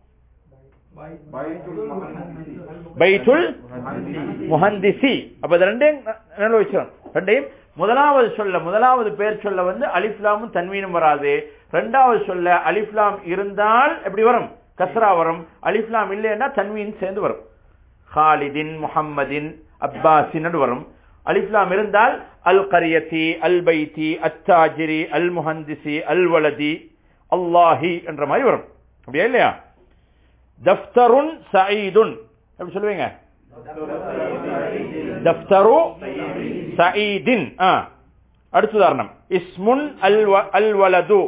பைத்துல் முஹந்திசி அப்ப இது ரெண்டையும் நல்ல விஷயம் ரெண்டையும் முதலாவது சொல்ல முதலாவது பேர் சொல்ல வந்து அலிஃப்லாமும் தன்வீனும் வராது ரெண்டாவது சொல்ல அலிஃப்லாம் இருந்தால் எப்படி வரும் கஸ்ரா வரும் அலிஃப்லாம் இல்லைன்னா தன்வீன் சேர்ந்து வரும் ஹாலிதின் முஹம்மதின் அப்பாசின் வரும் அலிஃப்லாம் இருந்தால் அல் கரியத்தி அல் பைத்தி அத்தாஜிரி அல் முஹந்திசி அல் வலதி அல்லாஹி என்ற மாதிரி வரும் அப்படியா இல்லையா தஃப்தருன் சயீதுன் எப்படி சொல்லுவீங்க தஃப்தரு சயீதின் ஆ அடுத்த உதாரணம் இஸ்முன் அல் வ- அல் வலது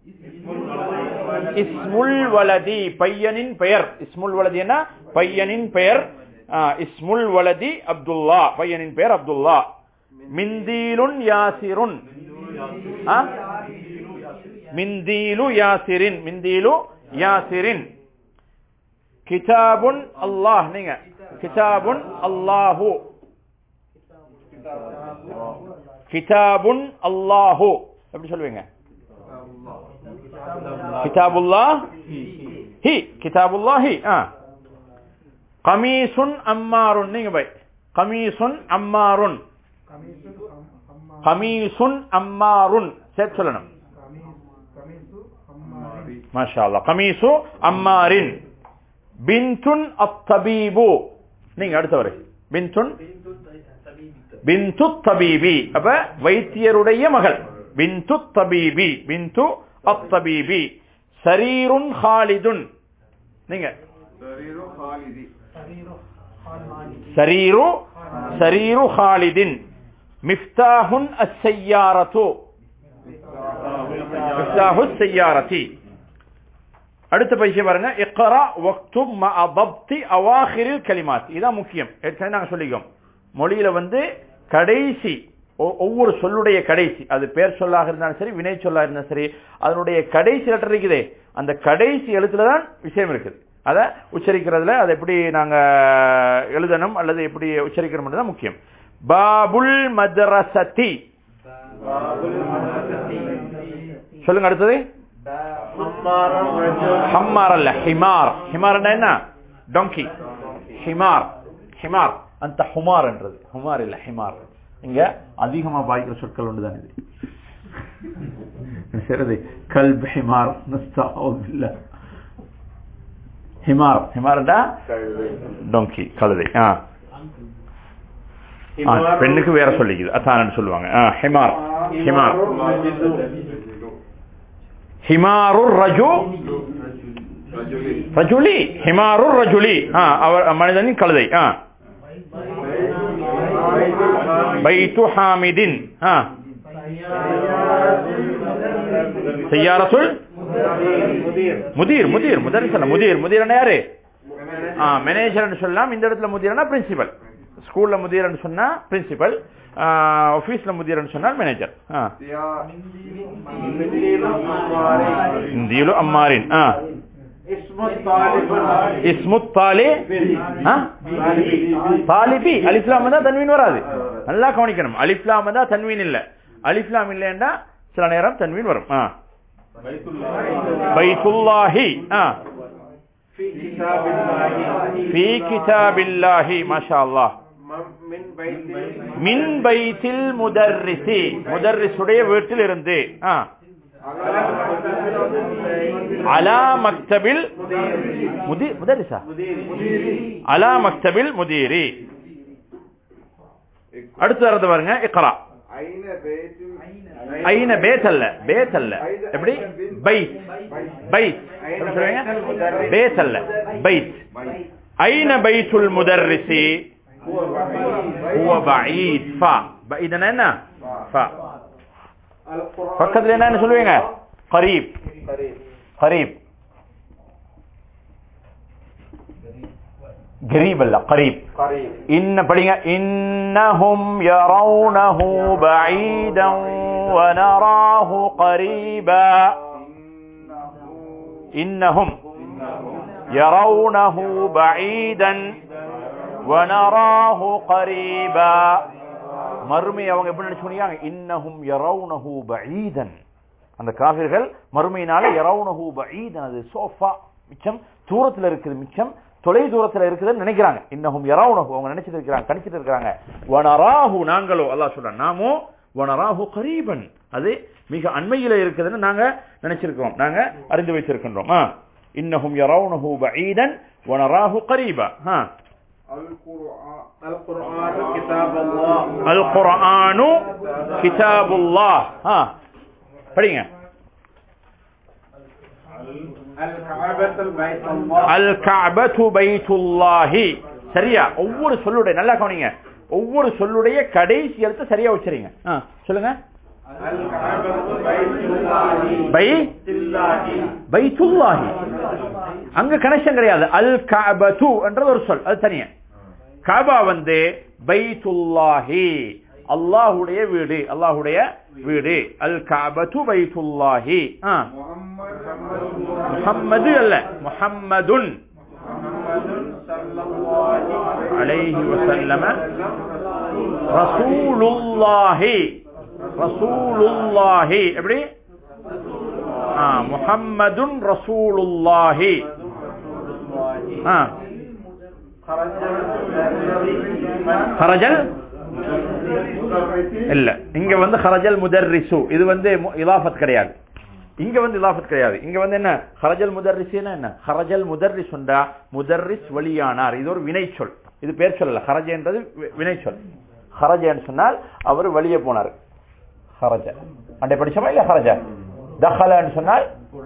இஸ்முல் வலதி பையனின் பெயர் இஸ்முல் வலதி என்ன பையனின் பெயர் ஆ, இஸ்முல் வலதி அப்துல்லா பையனின் பெயர் அப்துல்லா மிந்தீலுன் யாசிருன் ஆ? மிந்தீலு யாசிரின் மிந்தீலு யாசிரின் கிதாபுன் அல்லாஹ் நீங்க கிதாபுன் அல்லாஹு கிதாபுன் அல்லாஹு எப்படி சொல்லுவீங்க கிதாபுல்லா ஹி கிதாபுல்லாஹி ஆ கமீசுன் அம்மாருன் நீங்க பை கமீசுன் அம்மாருன் கமீசுன் அம்மாருன் சேர்த்து சொல்லணும் மாஷா அல்லாஹ் கமீசு அம்மாரின் பின்துன் அத்தபீபு நீங்க அடுத்தவரை பின்துன் பிந்து தபீபி அப்ப வைத்தியருடைய மகள் பிந்து தபீபி பிந்து அத்தபீபி சரீருன் ஹாலிதுன் நீங்க சரீரு ஹாலிதி சரீரு சரீரு ஹாலிதின் மிஃப்தாஹுன் அஸ்ஸையாரத்து மிஃப்தாஹு செய்யாரதி அடுத்த பயிற்சி பாருங்க இக்ரா வக்துப் மஅ தப்தி அவாஹிரில் கலிமாத் இதான் முக்கியம் ஏற்கனவே நாங்க சொல்லிக்கோம் மொழியில வந்து கடைசி ஒ- ஒவ்வொரு சொல்லுடைய கடைசி அது பேர் சொல்லாக இருந்தாலும் சரி வினை சொல்லா இருந்தாலும் சரி அதனுடைய கடைசி லெட்டர் இருக்குதே அந்த கடைசி எழுத்துல தான் விஷயம் இருக்குது அதை உச்சரிக்கிறதுல அதை எப்படி நாங்க எழுதணும் அல்லது எப்படி உச்சரிக்கணும் தான் முக்கியம் பாபுல் மதரசதி சொல்லுங்க அடுத்தது ஹம்மார் அல்ல ஹிமார் ஹிமார் என்ன டொங்கி ஹிமார் ஹிமார் அந்த ஹுமார் என்றது ஹுமார் இல்ல ஹிமார் இங்க அதிகமா பாய்க்கிற சொற்கள் ஒன்றுதான் இது சரி கல்ப் ஹிமார் நஸ்தாவுல்ல ஹிமார் ஹிமார்டா டொங்கி கழுதை ஆ ஆ, பெண்ணுக்கு வேற சொல்லிக்குது அதான் சொல்லுவாங்க ஆ, ஹிமார் ஹிமார் ஹிமாரு ரஜு ரஜுலி ரஜுலி ஹிமாரு ரஜுலி ஆ, அவர் மனிதனின் கழுதை ஆ பைத்து ஹாமிதின் ஆ செய்யாரத்துல் முதீர் முதீர் முதல் சொல்ல முதீர் முதீர் யாரு மேனேஜர் சொல்லலாம் இந்த இடத்துல முதியர்னா பிரின்சிபல் ஸ்கூல்ல முதியர்னு சொன்னா பிரின்சிபல் ஆபீஸ்ல முதியர்னு சொன்னால் மேனேஜர் இந்தியிலு அம்மாரின் ஆ இஸ்மு தாலி தாலிபி அலிஃப்லாம் தான் தன்வீன் வராது நல்லா கவனிக்கணும் அலிஃப்லாம் தான் தன்வீன் இல்ல அலிஃப்லாம் இல்லைன்னா சில நேரம் தன்வீன் வரும் ஆ பைத்துல்லாஹி ஆ في كتاب الله ما شاء الله மின் பைத்தில் முதர்ரிசி முதர்ரிசுடைய வீட்டில் இருந்து ஆ. அலா மக்தபில் முதி முதரிசா அலா மக்தபில் முதீரி அடுத்து வரது பாருங்க இக்ரா ஐன பேத் அல்ல பேத் அல்ல எப்படி பைத் பைத் எப்படி சொல்றீங்க பேத் அல்ல பைத் ஐன பைத்துல் முதர்ரிசி هو بعيد فا بعيدنا என்ன فا பக்கத்துல என்னன்னு சொல்லுவீங்க قريب قريب قريب அல்ல قريب إن படிங்க إنهم يرونه بعيدا ونراه قريبا إنهم يرونه بعيدا ونراه قريبا மறுமை அவங்க எப்படி நினைச்சுக்கிறாங்க இன்னஹும் யரவுனஹு பஈதன் அந்த காபிர்கள் மறுமையினால யரவுனஹு பஈதன் அது சோஃபா மிச்சம் தூரத்துல இருக்குது மிச்சம் தொலை தூரத்துல இருக்குதுன்னு நினைக்கிறாங்க இன்னஹும் யரவுனஹு அவங்க நினைச்சிட்டு இருக்கிறாங்க கணிச்சிட்டு இருக்காங்க வனராஹு நாங்களோ அல்லாஹ் சொல்றான் நாமோ வனராஹு கரீபன் அது மிக அண்மையில இருக்குதுன்னு நாங்க நினைச்சிருக்கிறோம் நாங்க அறிந்து வைத்திருக்கின்றோம் ஆ. இன்னஹும் யரவுனஹு பஈதன் வனராஹு கரீபா ஆ القرآن كتاب الله அல் குர்ஆனு கிதாபுல்லாஹ் ஆ படிங்க الكعبة البيت الله அல் கஅபத்து பைத்துல்லாஹி சரியா ஒவ்வொரு சொல்லுடைய நல்லா கவனிங்க ஒவ்வொரு சொல்லுடைய கடைசி எழுத்து சரியா உச்சரிங்க ஆ, சொல்லுங்க الكعبة بيت الله பை الله பைத்துல்லாஹி அங்க கனெக்ஷன் கிடையாது அல் கஅபத்து என்றது ஒரு சொல் அது தனியா கபா வந்து பைத்துல்லாஹி அல்லாஹ்வுடைய வீடு அல்லாஹ்வுடைய வீடு அல் கஅபத்து பைத்துல்லாஹி ஆ முஹம்மது அல்ல முஹம்மதுன் அலைஹி வஸல்லம ரசூலுல்லாஹி ரசூலுல்லாஹி எப்படி ஆ முஹம்மதுன் ரசூலுல்லாஹி ஆ ஹரஜல் இல்ல இங்க வந்து ஹரஜல் முதர்ரிசு இது வந்து மு- இலாஃபத் கிடையாது இங்க வந்து இலாஃபத் கிடையாது இங்க வந்து என்ன ஹரஜல் முதர்ரிசுனா என்ன ஹரஜல் முதர்ரிசுண்டா முதர்ரிஸ் வழியானார் இது ஒரு வினைச்சொல் இது பேர் சொல்லல ஹரஜ என்றது வி- வினைச்சொல் ஹரஜன்னு சொன்னால் அவர் வெளியே போனார் ஹரஜ அண்டை படிச்சோமா இல்ல ஹரஜ தஹலன்னு சொன்னால்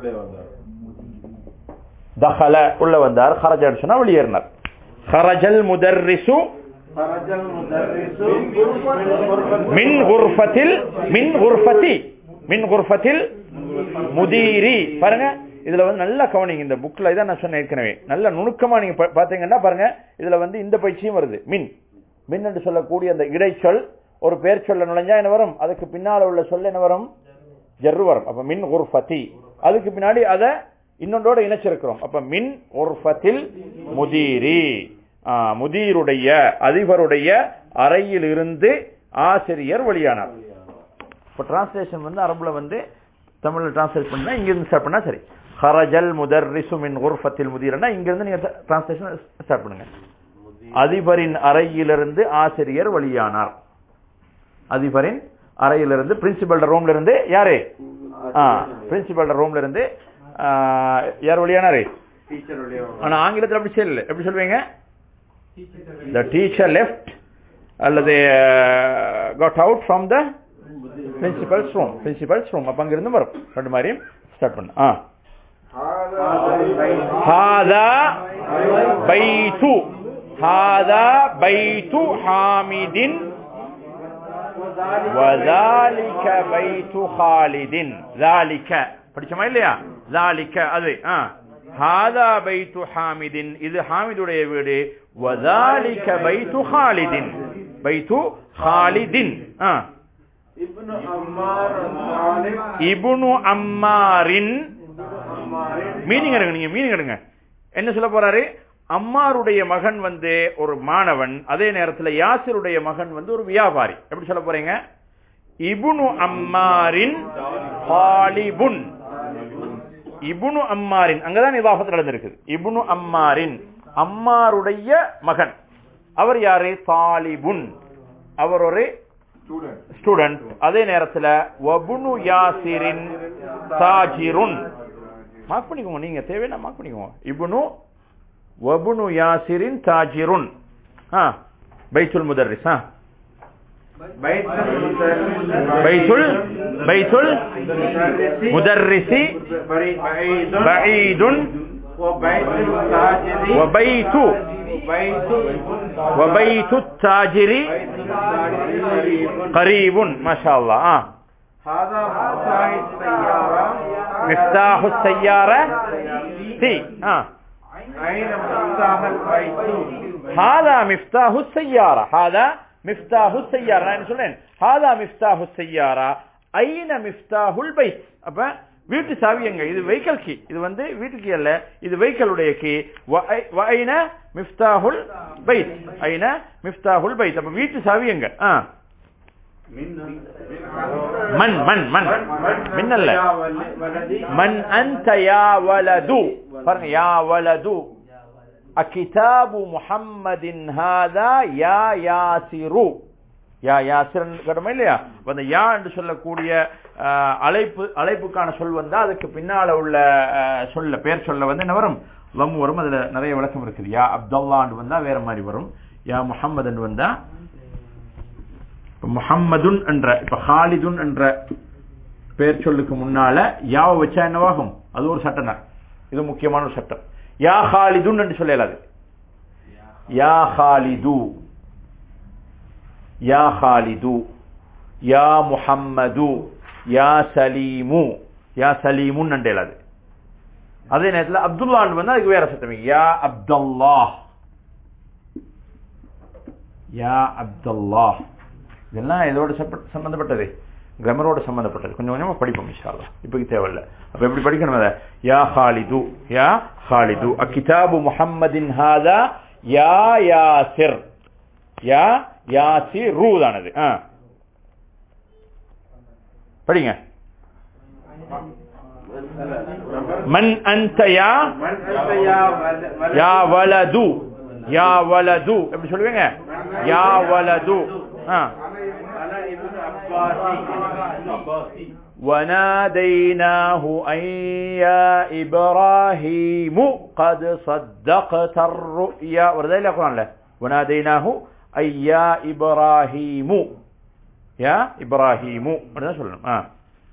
தஹல உள்ள வந்தார் ஹரஜன்னு சொன்னா வெளியேறினார் ஹரஜல் முதர்ரிசு خرج المدرس மின் குர்ஃபத்தில் மின் குர்ஃபத்தி மின் குர்ஃபத்தில் முதீரி பாருங்க இதுல வந்து நல்லா கவனிங்க இந்த புக்ல இதான் நான் சொன்னேன் ஏற்கனவே நல்ல நுணுக்கமா நீங்க பா- பாத்தீங்கன்னா பாருங்க இதுல வந்து இந்த பயிற்சியும் வருது மின் மின் என்று சொல்லக்கூடிய அந்த இடைச்சொல் ஒரு பேர் சொல்ல நுழைஞ்சா என்ன வரும் அதுக்கு பின்னால உள்ள சொல்ல என்ன வரும் ஜர்ரு வரும் அப்ப மின் குர்ஃபத்தி அதுக்கு பின்னாடி அத இன்னொன்றோட இணைச்சிருக்கிறோம் அப்ப மின் குர்ஃபத்தில் முதீரி ஆ, முதீருடைய அதிபருடைய அறையில் இருந்து ஆசிரியர் வெளியானார் இப்ப டிரான்ஸ்லேஷன் வந்து அரபுல வந்து தமிழ்ல டிரான்ஸ்லேட் பண்ணா இங்க இருந்து ஸ்டார்ட் பண்ணா சரி ஹரஜல் முதர்ரிசு மின் குர்ஃபத்தில் முதீரனா இங்க இருந்து நீங்க டிரான்ஸ்லேஷன் ஸ்டார்ட் பண்ணுங்க அதிபரின் அறையிலிருந்து ஆசிரியர் வெளியானார் அதிபரின் அறையிலிருந்து பிரின்சிபல் ரூம்ல இருந்து யாரு பிரின்சிபல் ரூம்ல இருந்து ஆ, யார் வெளியானாரு teacher உடைய ஆனா ஆங்கிலத்துல அப்படி சொல்லல எப்படி சொல்வீங்க the teacher left அல்லது got out from the principal's room principal's room அப்ப அங்க இருந்து வரும் ரெண்டு மாதிரியும் ஸ்டார்ட் பண்ணு ஆ هذا بيت هذا بيت حامد وذلك بيت خالد ذلك படிச்சோமா இல்லையா ذلك அது ஆ ஹாதா பைத்து ஹாமிதின் இது ஹாமிதுடைய வீடு வதாலிக பைத்து ஹாலிதின் பைத்து ஹாலிதின் ஆ இப்னு அம்மார் சாலிம் இப்னு அம்மாரின் மீனிங் எடுங்க நீங்க மீனிங் எடுங்க என்ன சொல்ல போறாரு அம்மாருடைய மகன் வந்து ஒரு மாணவன் அதே நேரத்தில் யாசிருடைய மகன் வந்து ஒரு வியாபாரி எப்படி சொல்ல போறீங்க இபுனு அம்மாரின் ஹாலிபுன் இபுனு அம்மாரின் அங்கதான் நிவாபத்தில் நடந்திருக்குது இபுனு அம்மாரின் அம்மாருடைய மகன் அவர் யாரு தாலிபுன் அவர் ஒரு ஸ்டூடெண்ட் ஸ்டூடெண்ட் அதே நேரத்துல வபுனு யாசிரின் தாஜிருன் மார்க் பண்ணிக்கோங்க நீங்க தேவைன்னா மார்க் பண்ணிக்கோங்க இப்னு வபுனு யாசிரின் தாஜிருன் ஆ பைத்துல் முதர்ரிஸ் ஆ பைத்துல் முதர்ரிஸ் பைத்துல் பைத்துல் முதர்ரிசி பைதுன் பஈதுன் وبيت التاجر وبيت بيت وبيت التاجر قريب ما شاء الله آه. هذا مفتاح السيارة مفتاح السيارة في آه. أين مفتاح البيت هذا مفتاح السيارة هذا مفتاح السيارة நான் என்ன சொல்றேன் هذا مفتاح السيارة أين مفتاح البيت அப்ப வீட்டு சாவி எங்க இது வெஹிக்கல் கீ இது வந்து வீட்டுக்கு அல்ல இது வெஹிக்கலுடைய கீ ஐன மிஃப்தாஹுல் பைத் ஐன மிஃப்தாஹுல் பைத் அப்ப வீட்டு சாவி எங்க ஆ மன் மன் மன் மின் அல்ல يا ول- ولدي மன் அன்த யா வலது பாருங்க யா வலது அகிதாபு முஹம்மதின் ஹாதா யா யாசிரு யா யாசிரன் கேட்டோமா இல்லையா அப்ப அந்த யா என்று சொல்லக்கூடிய அஹ், அழைப்பு அழைப்புக்கான சொல் வந்தா அதுக்கு பின்னால உள்ள அஹ், சொல்ல பேர் சொல்ல வந்து என்ன வரும் லம் வரும் அதுல நிறைய விளக்கம் இருக்குது யா அப்துல்லான்னு வந்தா வேற மாதிரி வரும் யா முஹம்மதுன்னு வந்தா இப்ப முஹம்மதுன் என்ற இப்ப ஹாலிதுன் என்ற பேர் சொல்லுக்கு முன்னால யாவை வச்சா என்னவாகும் அது ஒரு சட்டம் தான் இது முக்கியமான ஒரு சட்டம் யா ஹாலிதுன் என்று சொல்லலாது யா ஹாலிது யா ஹாலிது யா முஹம்மது யா சலீமு யா சலீமுன் என்றலாது அதே நேரத்தில் அப்துல்லான்னு வந்தா அதுக்கு வேற சட்டம் யா அப்துல்லாஹ் யா அப்துல்லாஹ் இதெல்லாம் இதோட சப்ப- சம்பந்தப்பட்டது கிராமரோட சம்பந்தப்பட்டது கொஞ்சம் கொஞ்சமா படிப்போம் இன்ஷால்லா இப்போக்கு தேவையில்ல அப்ப எப்படி படிக்கணும் அதை யா ஹாலிது யா ஹாலிது அக்கிதாபு முஹம்மதின் ஹாதா யா யாசிர் யா யாசி ரூ தானது ஆ படிங்க மன் அன்த யா من أنت يا ول- ولدي யா வலது யா வலது எப்படி சொல்லுவீங்க யா வலது ஆ أنا ابن عباسي وناديناه أن يا إبراهيم قد صدقت الرؤيا ورد إلى القرآن له وناديناه أن يا إبراهيم يا إبراهيم ورد سلم آه.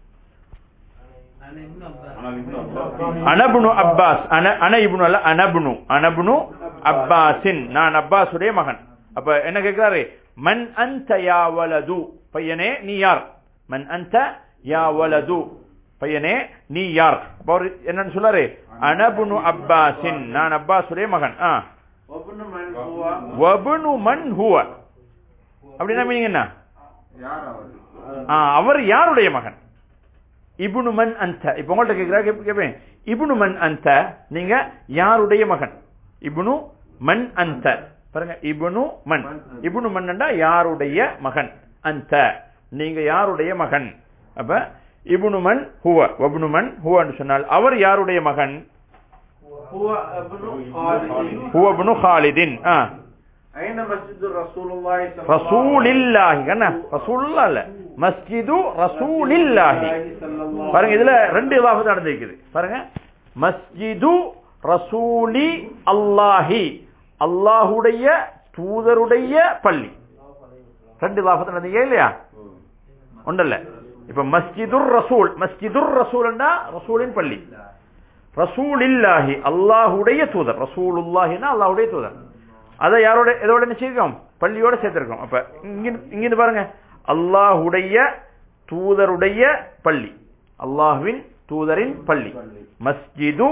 أنا ابن عباس أنا أنا ابن الله أنا ابن أنا ابن عباس நான் அப்பாஸுடைய மகன் அப்ப என்ன கேட்கிறாரு மன் அன்த யா வலது பையனே நீ யார் மன் அன்த யா வலது பையனே நீ யார் அப்ப அவரு என்னன்னு சொல்லாரு அனபுனு அப்பாஸின் நான் அப்பாஸுடைய மகன் ஆ وابن من هو வபுனு மன் ஹுவ அப்படின்னா மீனிங் என்ன யார் அவர் ஆ, அவர் யாருடைய மகன் இபுனு மன் அந்த இப்ப உங்கள்ட்ட கேட்கிறா கேப்~ கேட்பேன் இபுனு மன் அந்த நீங்க யாருடைய மகன் இபுனு மன் அந்த பாருங்க இபுனு மன் இபுனு மன்னண்டா யாருடைய மகன் அந்த நீங்க யாருடைய மகன் அப்ப இபுனு மன் ஹுவ வபுனு மன் ஹுவன்னு சொன்னால் அவர் யாருடைய மகன் هو ابن خالد ஹுவ இப்னு ஹாலிதின் ஆ أين مسجد رسول الله صلى الله ரசூலில்லாஹி என்ன ரசூலுல்லா இல்ல மஸ்ஜிது ரசூலில்லாஹி صلى الله பாருங்க இதுல ரெண்டு இதாஃபத் நடந்திருக்குது பாருங்க மஸ்ஜிது ரசூலி அல்லாஹி அல்லாஹுடைய தூதருடைய பள்ளி ரெண்டு இதாஃபத் நடந்தீங்க இல்லையா ஒன்றல்ல இப்ப மஸ்ஜிதுர் ரசூல் மஸ்ஜிதுர் ரசூல்னா ரசூலின் பள்ளி ரசூலில்லாஹி அல்லாஹுடைய தூதர் ரசூலுல்லாஹினா அல்லாஹுடைய தூதர் அதை யாரோட எதோட நிச்சயிருக்கோம் பள்ளியோட சேர்த்திருக்கோம் அப்ப இங்க இங்கிருந்து பாருங்க அல்லாஹுடைய தூதருடைய பள்ளி அல்லாஹ்வின் தூதரின் பள்ளி மஸ்ஜிது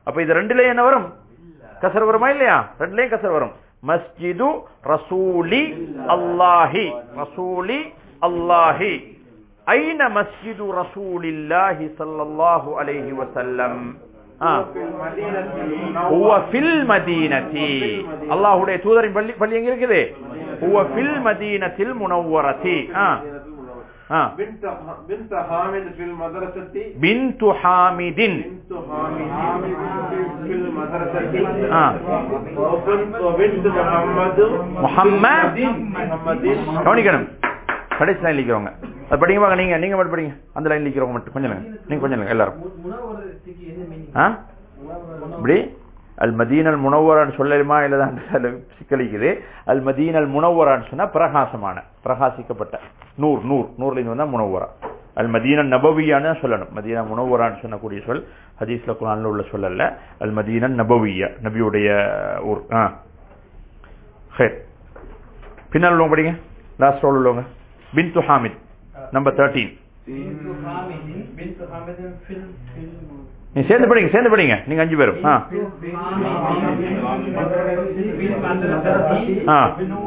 அப்ப இது ரெண்டுலயும் என்ன வரும் கசர் வருமா இல்லையா ரெண்டுலயும் கசர் வரும் மஸ்ஜிது ரசூலி அல்லாஹி ரசூலி அல்லாஹி ஐன மஸ்ஜிது ரசூலில்லாஹி ஸல்லல்லாஹு அலைஹி வஸல்லம் ஆ ஹுவ ஃபில் மதீனதி அல்லாஹ்வுடைய தூதரின் பள்ளி பள்ளி எங்க இருக்குது ஹுவ ஃபில் மதீனத்தில் முனவ்வரதி ஆ ஆ بنت بنت حامد في المدرسة பின்து ஹாமிதின் بنت حامد في المدرسة آه. وبنت وبنت محمد محمد محمد கவனிக்கணும் கடைசி லைன் লিக்கிறவங்க அது படிங்க வாங்க நீங்க நீங்க மட்டும் படிங்க அந்த லைன் লিக்கிறவங்க மட்டும் கொஞ்சம் இல்லைங்க நீங்க கொஞ்சம் இல்லைங்க எல்லாரும் மு- முனவரத்துக்கு என்ன மீனிங் ஆ இப்படி அல் மதீனல் முனவரான்னு சொல்லலுமா இல்லதான் சில சிக்கலிக்குது அல் மதீனல் முனவரான்னு சொன்னா பிரகாசமான பிரகாசிக்கப்பட்ட நூர் நூர் நூர்ல இருந்து வந்தா முனவரா அல் மதீன நபவியான்னு தான் சொல்லணும் மதீனா முனவரான்னு சொல்லக்கூடிய சொல் ஹதீஸ்ல குரான்ல உள்ள சொல்லல அல் மதீன நபவியா நபியுடைய ஊர் ஆ ஹேர் பின்னால் உள்ளவங்க படிங்க லாஸ்ட் ரோல் உள்ளவங்க பின்து ஹாமித் நம்பர் தேர்ட்டீன் பின்து ஹாமிதின் பின்து ஹாமிதின் ஃபில் ஃபில் நீ சேர்ந்து படிங்க சேர்ந்து படிங்க நீங்க அஞ்சு பேரும் ஆ ஆ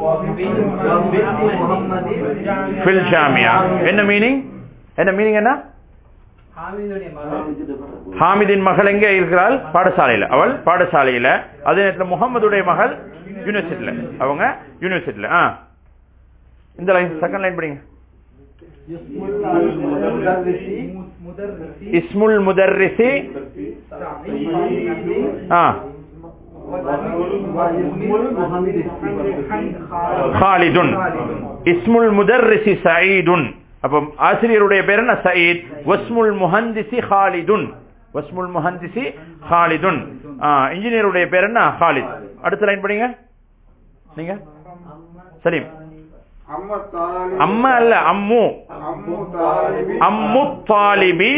ஃபில் ஜாமியா என்ன மீனிங் என்ன மீனிங் என்ன ஹாமிதுடைய மகன் ஹாமிதின் மகள் எங்கே இருக்கிறாள் பாடசாலையில அவள் பாடசாலையில அதே நேரத்தில் முகமதுடைய மகள் யூனிவர்சிட்டியில அவங்க யூனிவர்சிட்டியில ஆ இந்த லைன் செகண்ட் லைன் படிங்க முதர்ரிசி இஸ்முல் முதர்ரிசி ஆ ஹாலிதுன் இஸ்முல் முதர்ரிசி சயீதுன் அப்ப ஆசிரியருடைய பேர் என்ன சயீத் வஸ்முல் முஹந்திசி ஹாலிதுன் வஸ்முல் முஹந்திசி ஹாலிதுன் இன்ஜினியருடைய பேர் என்ன ஹாலித் அடுத்த லைன் படிங்க நீங்க சலீம் அம்மா தாலி அம்மா அல்ல அம்மு அம்மு தாலிபி அம்மு தாலிபி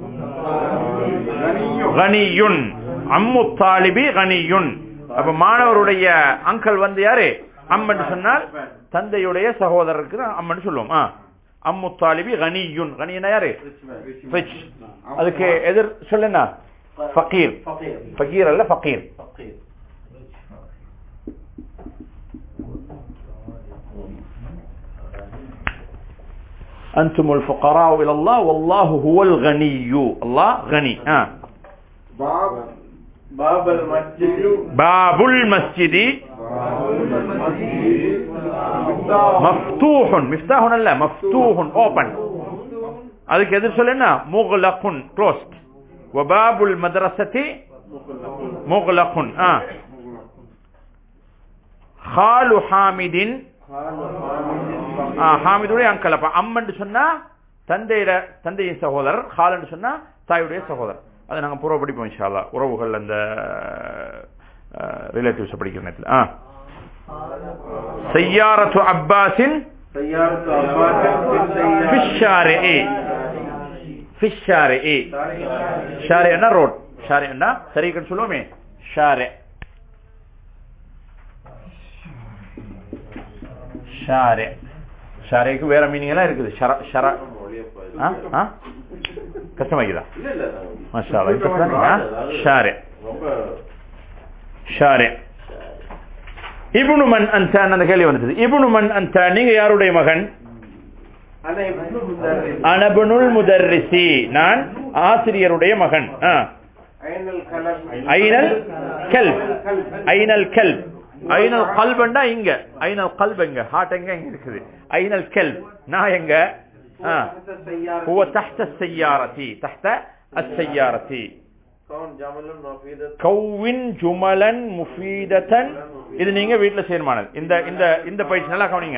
கனியும் கனியுன் அம்மு தாலிபி கனியுன் அப்ப மாணவருடைய அங்கிள் வந்து யாரு அம்மன் சொன்னால் தந்தையுடைய சகோதரருக்கு தான் அம்மன் சொல்லுவோம் ஆ. அம்மு தாலிபி கனியுன் கனியனா யாரு ரிச் அதுக்கு எதிர் சொல்லுங்க ஃபகீர் ஃபகீர் அல்ல ஃபகீர் أنتم الفقراء إلى الله والله هو الغني الله غني آه. பாப் باب المسجد باب المسجد مفتوح مفتاح لا مفتوح open அதுக்கு எதிர் சொல்லுன்னா முகலகுன் க்ளோஸ்ட் வபாபுல் மதரசதி முகலகுன் ஆ ஹாலு ஹாமிதின் ஆ, ஹாமிதுடைய அங்கல் அப்ப அம்மன் சொன்னா தந்தையிட தந்தையின் சகோதரர் ஹாலன்னு சொன்னா தாயுடைய சகோதரர் அதை நாங்க பூர்வ படிப்போம் இன்ஷா அல்லாஹ் உறவுகள் அந்த ரிலேட்டிவ்ஸ் படிக்கிற நேரத்தில் ஆ சையாரத்து அப்பாஸின் سيارة عباس في في السيارة الشارع في الشارع ஷாரினா ரோட் ஷாரினா சரிக்கன்னு சொல்லுவோமே ஷாரி ஷாரி ஷாரிக்கு வேற மீனிங் எல்லாம் இருக்குது ஷர ஷர ஆ ஆ கஷ்டமாக்குதா இல்ல இல்ல மாஷா அல்லாஹ் இப்ப தானே ஷாரி ரொம்ப ஷாரி இப்னு மன் அன்சா அந்த கேள்வி வந்தது இப்னு மன் அன்சா நீங்க யாருடைய மகன் ஆனா இப்ப முதர்ரிஸ் அனபனுல் முதர்ரிசி நான் ஆசிரியருடைய மகன் ஆ. ஐனல் கலப் ஐனல் கல்ப் ஐனல் கல்ப் ஐனல் கல்பண்டா இங்க ஐனல் கல்ப் எங்க ஹார்ட் எங்க இங்க இருக்குது ஐனல் கல்ப் நான் எங்க ஆ. السيارة هو تحت السيارة تحت السيارة كون جمل مفيدة கௌவின் ஜுமலன் முஃபீதத்தன் இது நீங்க வீட்ல செய்யணுமானது இந்த இந்த இந்த பயிற்சி நல்லா கவனிங்க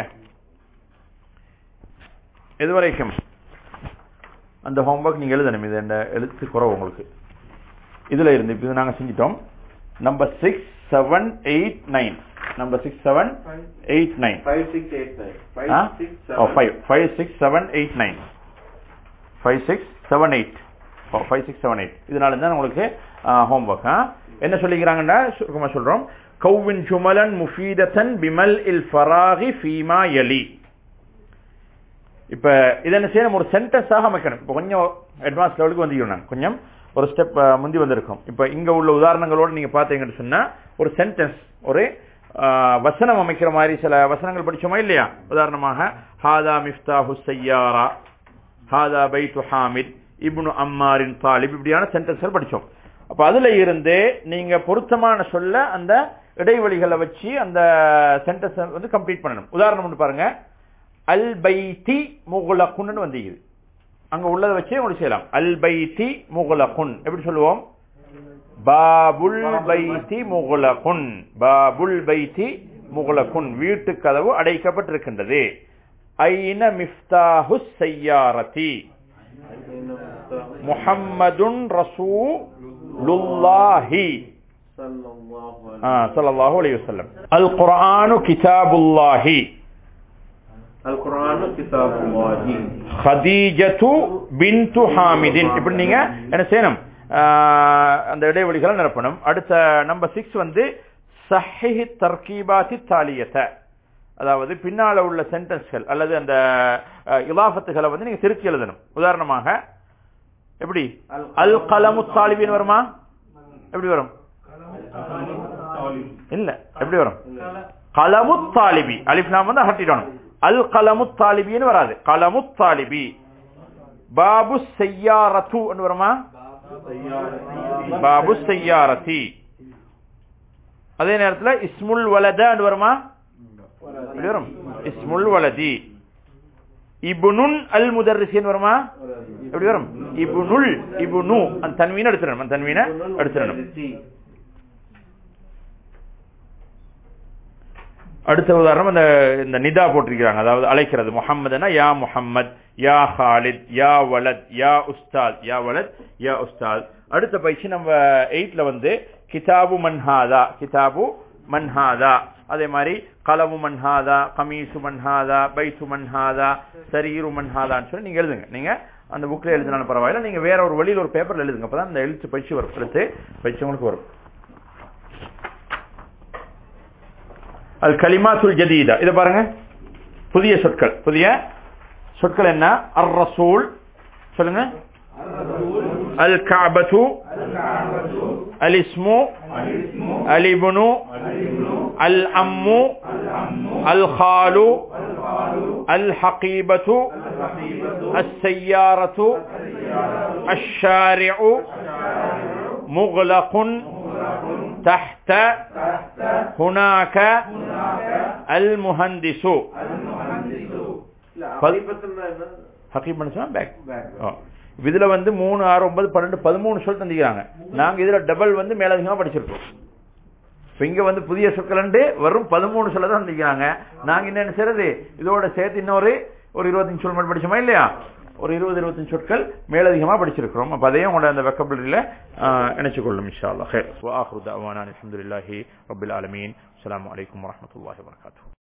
இதுவரைக்கும் அந்த ஹோம்ஒர்க் நீங்க எழுதணும் இது இந்த எழுத்து குறவு உங்களுக்கு இதுல இருந்து இப்ப இது நாங்க செஞ்சிட்டோம் number six seven eight nine number six seven eight nine 5689 567 five five six seven eight nine five six seven eight five six seven eight இதனால தான் உங்களுக்கு ஹோம்ஒர்க் என்ன சொல்லிக்கிறாங்கன்னா சுருக்கமா சொல்றோம் கௌவின் ஜுமலன் முஃபீதத்தன் பிமல் இல் ஃபராகி ஃபீமா யலி இப்ப இதை என்ன செய்யணும் ஒரு சென்டென்ஸாக அமைக்கணும் இப்போ கொஞ்சம் அட்வான்ஸ் லெவலுக்கு வந்துக்கிறோம் நாங்க கொஞ்சம் ஒரு ஸ்டெப் முந்தி வந்திருக்கும் இப்ப இங்க உள்ள உதாரணங்களோட நீங்க பாத்தீங்கன்னு சொன்னா ஒரு சென்டென்ஸ் ஒரு ஆஹ், வசனம் அமைக்கிற மாதிரி சில வசனங்கள் படிச்சோமா இல்லையா உதாரணமாக ஹாதா மிஃப்தாஹு சையாரா ஹாதா பைத்து ஹாமித் இப்னு அம்மாரின் தாலிப் இப்படியான சென்டென்ஸ்கள் படிச்சோம் அப்ப அதுல இருந்து நீங்க பொருத்தமான சொல்ல அந்த இடைவெளிகளை வச்சு அந்த சென்டென்ஸ் வந்து கம்ப்ளீட் பண்ணணும் உதாரணம் ஒன்று பாருங்க அல் பைத்தி முகுலகுன்னு வந்தீங்க அங்க உள்ளதை வச்சு உங்களுக்கு செய்யலாம் அல் பைத்தி முகுலகுன் எப்படி சொல்லுவோம் பாபுல் பைத்தி முகுலகுன் பாபுல் பைத்தி முகுலகுன் வீட்டு கதவு அடைக்கப்பட்டிருக்கின்றது ஐன மிஃப்தாஹு சையாரதி முஹம்மதுன் ரசூலுல்லாஹி sallallahu ஆ, ஸல்லல்லாஹு அலைஹி வஸல்லம் அல் குர்ஆனு கிதாபுல்லாஹி Al-Quran kitabullahi. ஹதீஜத்து பின்து ஹாமிதின் இப்படி நீங்க என்ன செய்யணும் ஆஹ், அந்த இடைவெளிகளை நிரப்பணும் அடுத்த நம்பர் சிக்ஸ் வந்து சஹிஹி தர்கீபாத்தி தாலியத்தை அதாவது பின்னால உள்ள சென்டென்ஸ்கள் அல்லது அந்த அஹ், இலாஃபத்துகளை வந்து நீங்க திருத்தி எழுதணும் உதாரணமாக எப்படி அல் கலமு தாலிபின் வருமா எப்படி வரும் இல்ல எப்படி வரும் கலமு தாலிபி அலிஃப் நாம் வந்து அகட்டிடணும் அல் கலமு தாலிபின்னு வராது கலமு தாலிபி பாபு செய்யாரத்து வருமா பாபு செய்யாரதி அதே நேரத்துல இஸ்முல் வலத வருமா எப்படி வரும் இஸ்முல் வலதி இபுனுன் அல் முதர்ரிசின் வருமா எப்படி வரும் இபுனுல் இபுனு அந்த தன்வீனை எடுத்துடணும் அந்த தன்வீனை எடுத்துடணும் அடுத்த உதாரணம் அந்த இந்த நிதா போட்டிருக்கிறாங்க அதாவது அழைக்கிறது முஹம்மதுனா யா முஹம்மத் யா ஹாலித் யா வலத் யா உஸ்தாத் யா வலத் யா உஸ்தாத் அடுத்த பயிற்சி நம்ம எயிட்ல வந்து கிதாபு மன்ஹாதா கிதாபு மன்ஹாதா அதே மாதிரி கலவு மன்ஹாதா கமீசு மன்ஹாதா பைத்து மன்ஹாதா சரீரு மன்ஹாதான்னு சொல்லி நீங்க எழுதுங்க நீங்க அந்த புக்ல எழுதினாலும் பரவாயில்ல நீங்க வேற ஒரு வழியில் ஒரு பேப்பர்ல எழுதுங்க அப்பதான் அந்த எழுத்து பயிற்சி வரும் எழுத்து பயிற்சி உங்களுக்கு வரும் அல் கலிமாத்துல் ஜதீதா இத பாருங்க புதிய சொற்கள் புதிய சொற்கள் என்ன அர் ரசூல் சொல்லுங்க அல் காபத்து அல் இஸ்மு அல் இப்னு அல் அம்மு அல் خالு அல் ஹகீபத்து السيارة الشارع مغلق تحت هناك المهندس இல்ல, பல்- ஹகீபத்துன்னா என்ன? ஹக்கீம் சொன்னா பேக் Back. இதுல வந்து மூணு ஆறு ஒன்பது பன்னெண்டு பதிமூணு சொல் தந்திக்கிறாங்க நாங்க இதுல டபுள் வந்து மேலதிகமா படிச்சிருக்கோம் இப்ப இங்க வந்து புதிய சொற்கள் வெறும் பதிமூணு சொல்ல தான் தந்திக்கிறாங்க நாங்க என்ன செய்யறது இதோட சேர்த்து இன்னொரு ஒரு இருபத்தஞ்சு சொல் மட்டும் படிச்சோமா இல்லையா ஒரு இருபது இருபத்தஞ்சு சொற்கள் மேலதிகமா படிச்சிருக்கிறோம் அப்ப அதையும் உங்களோட அந்த வெக்கபிலிட்டியில நினைச்சு கொள்ளும் இன்ஷா அல்லாஹ் خير واخر دعوانا الحمد لله رب العالمين السلام عليكم ورحمه الله وبركاته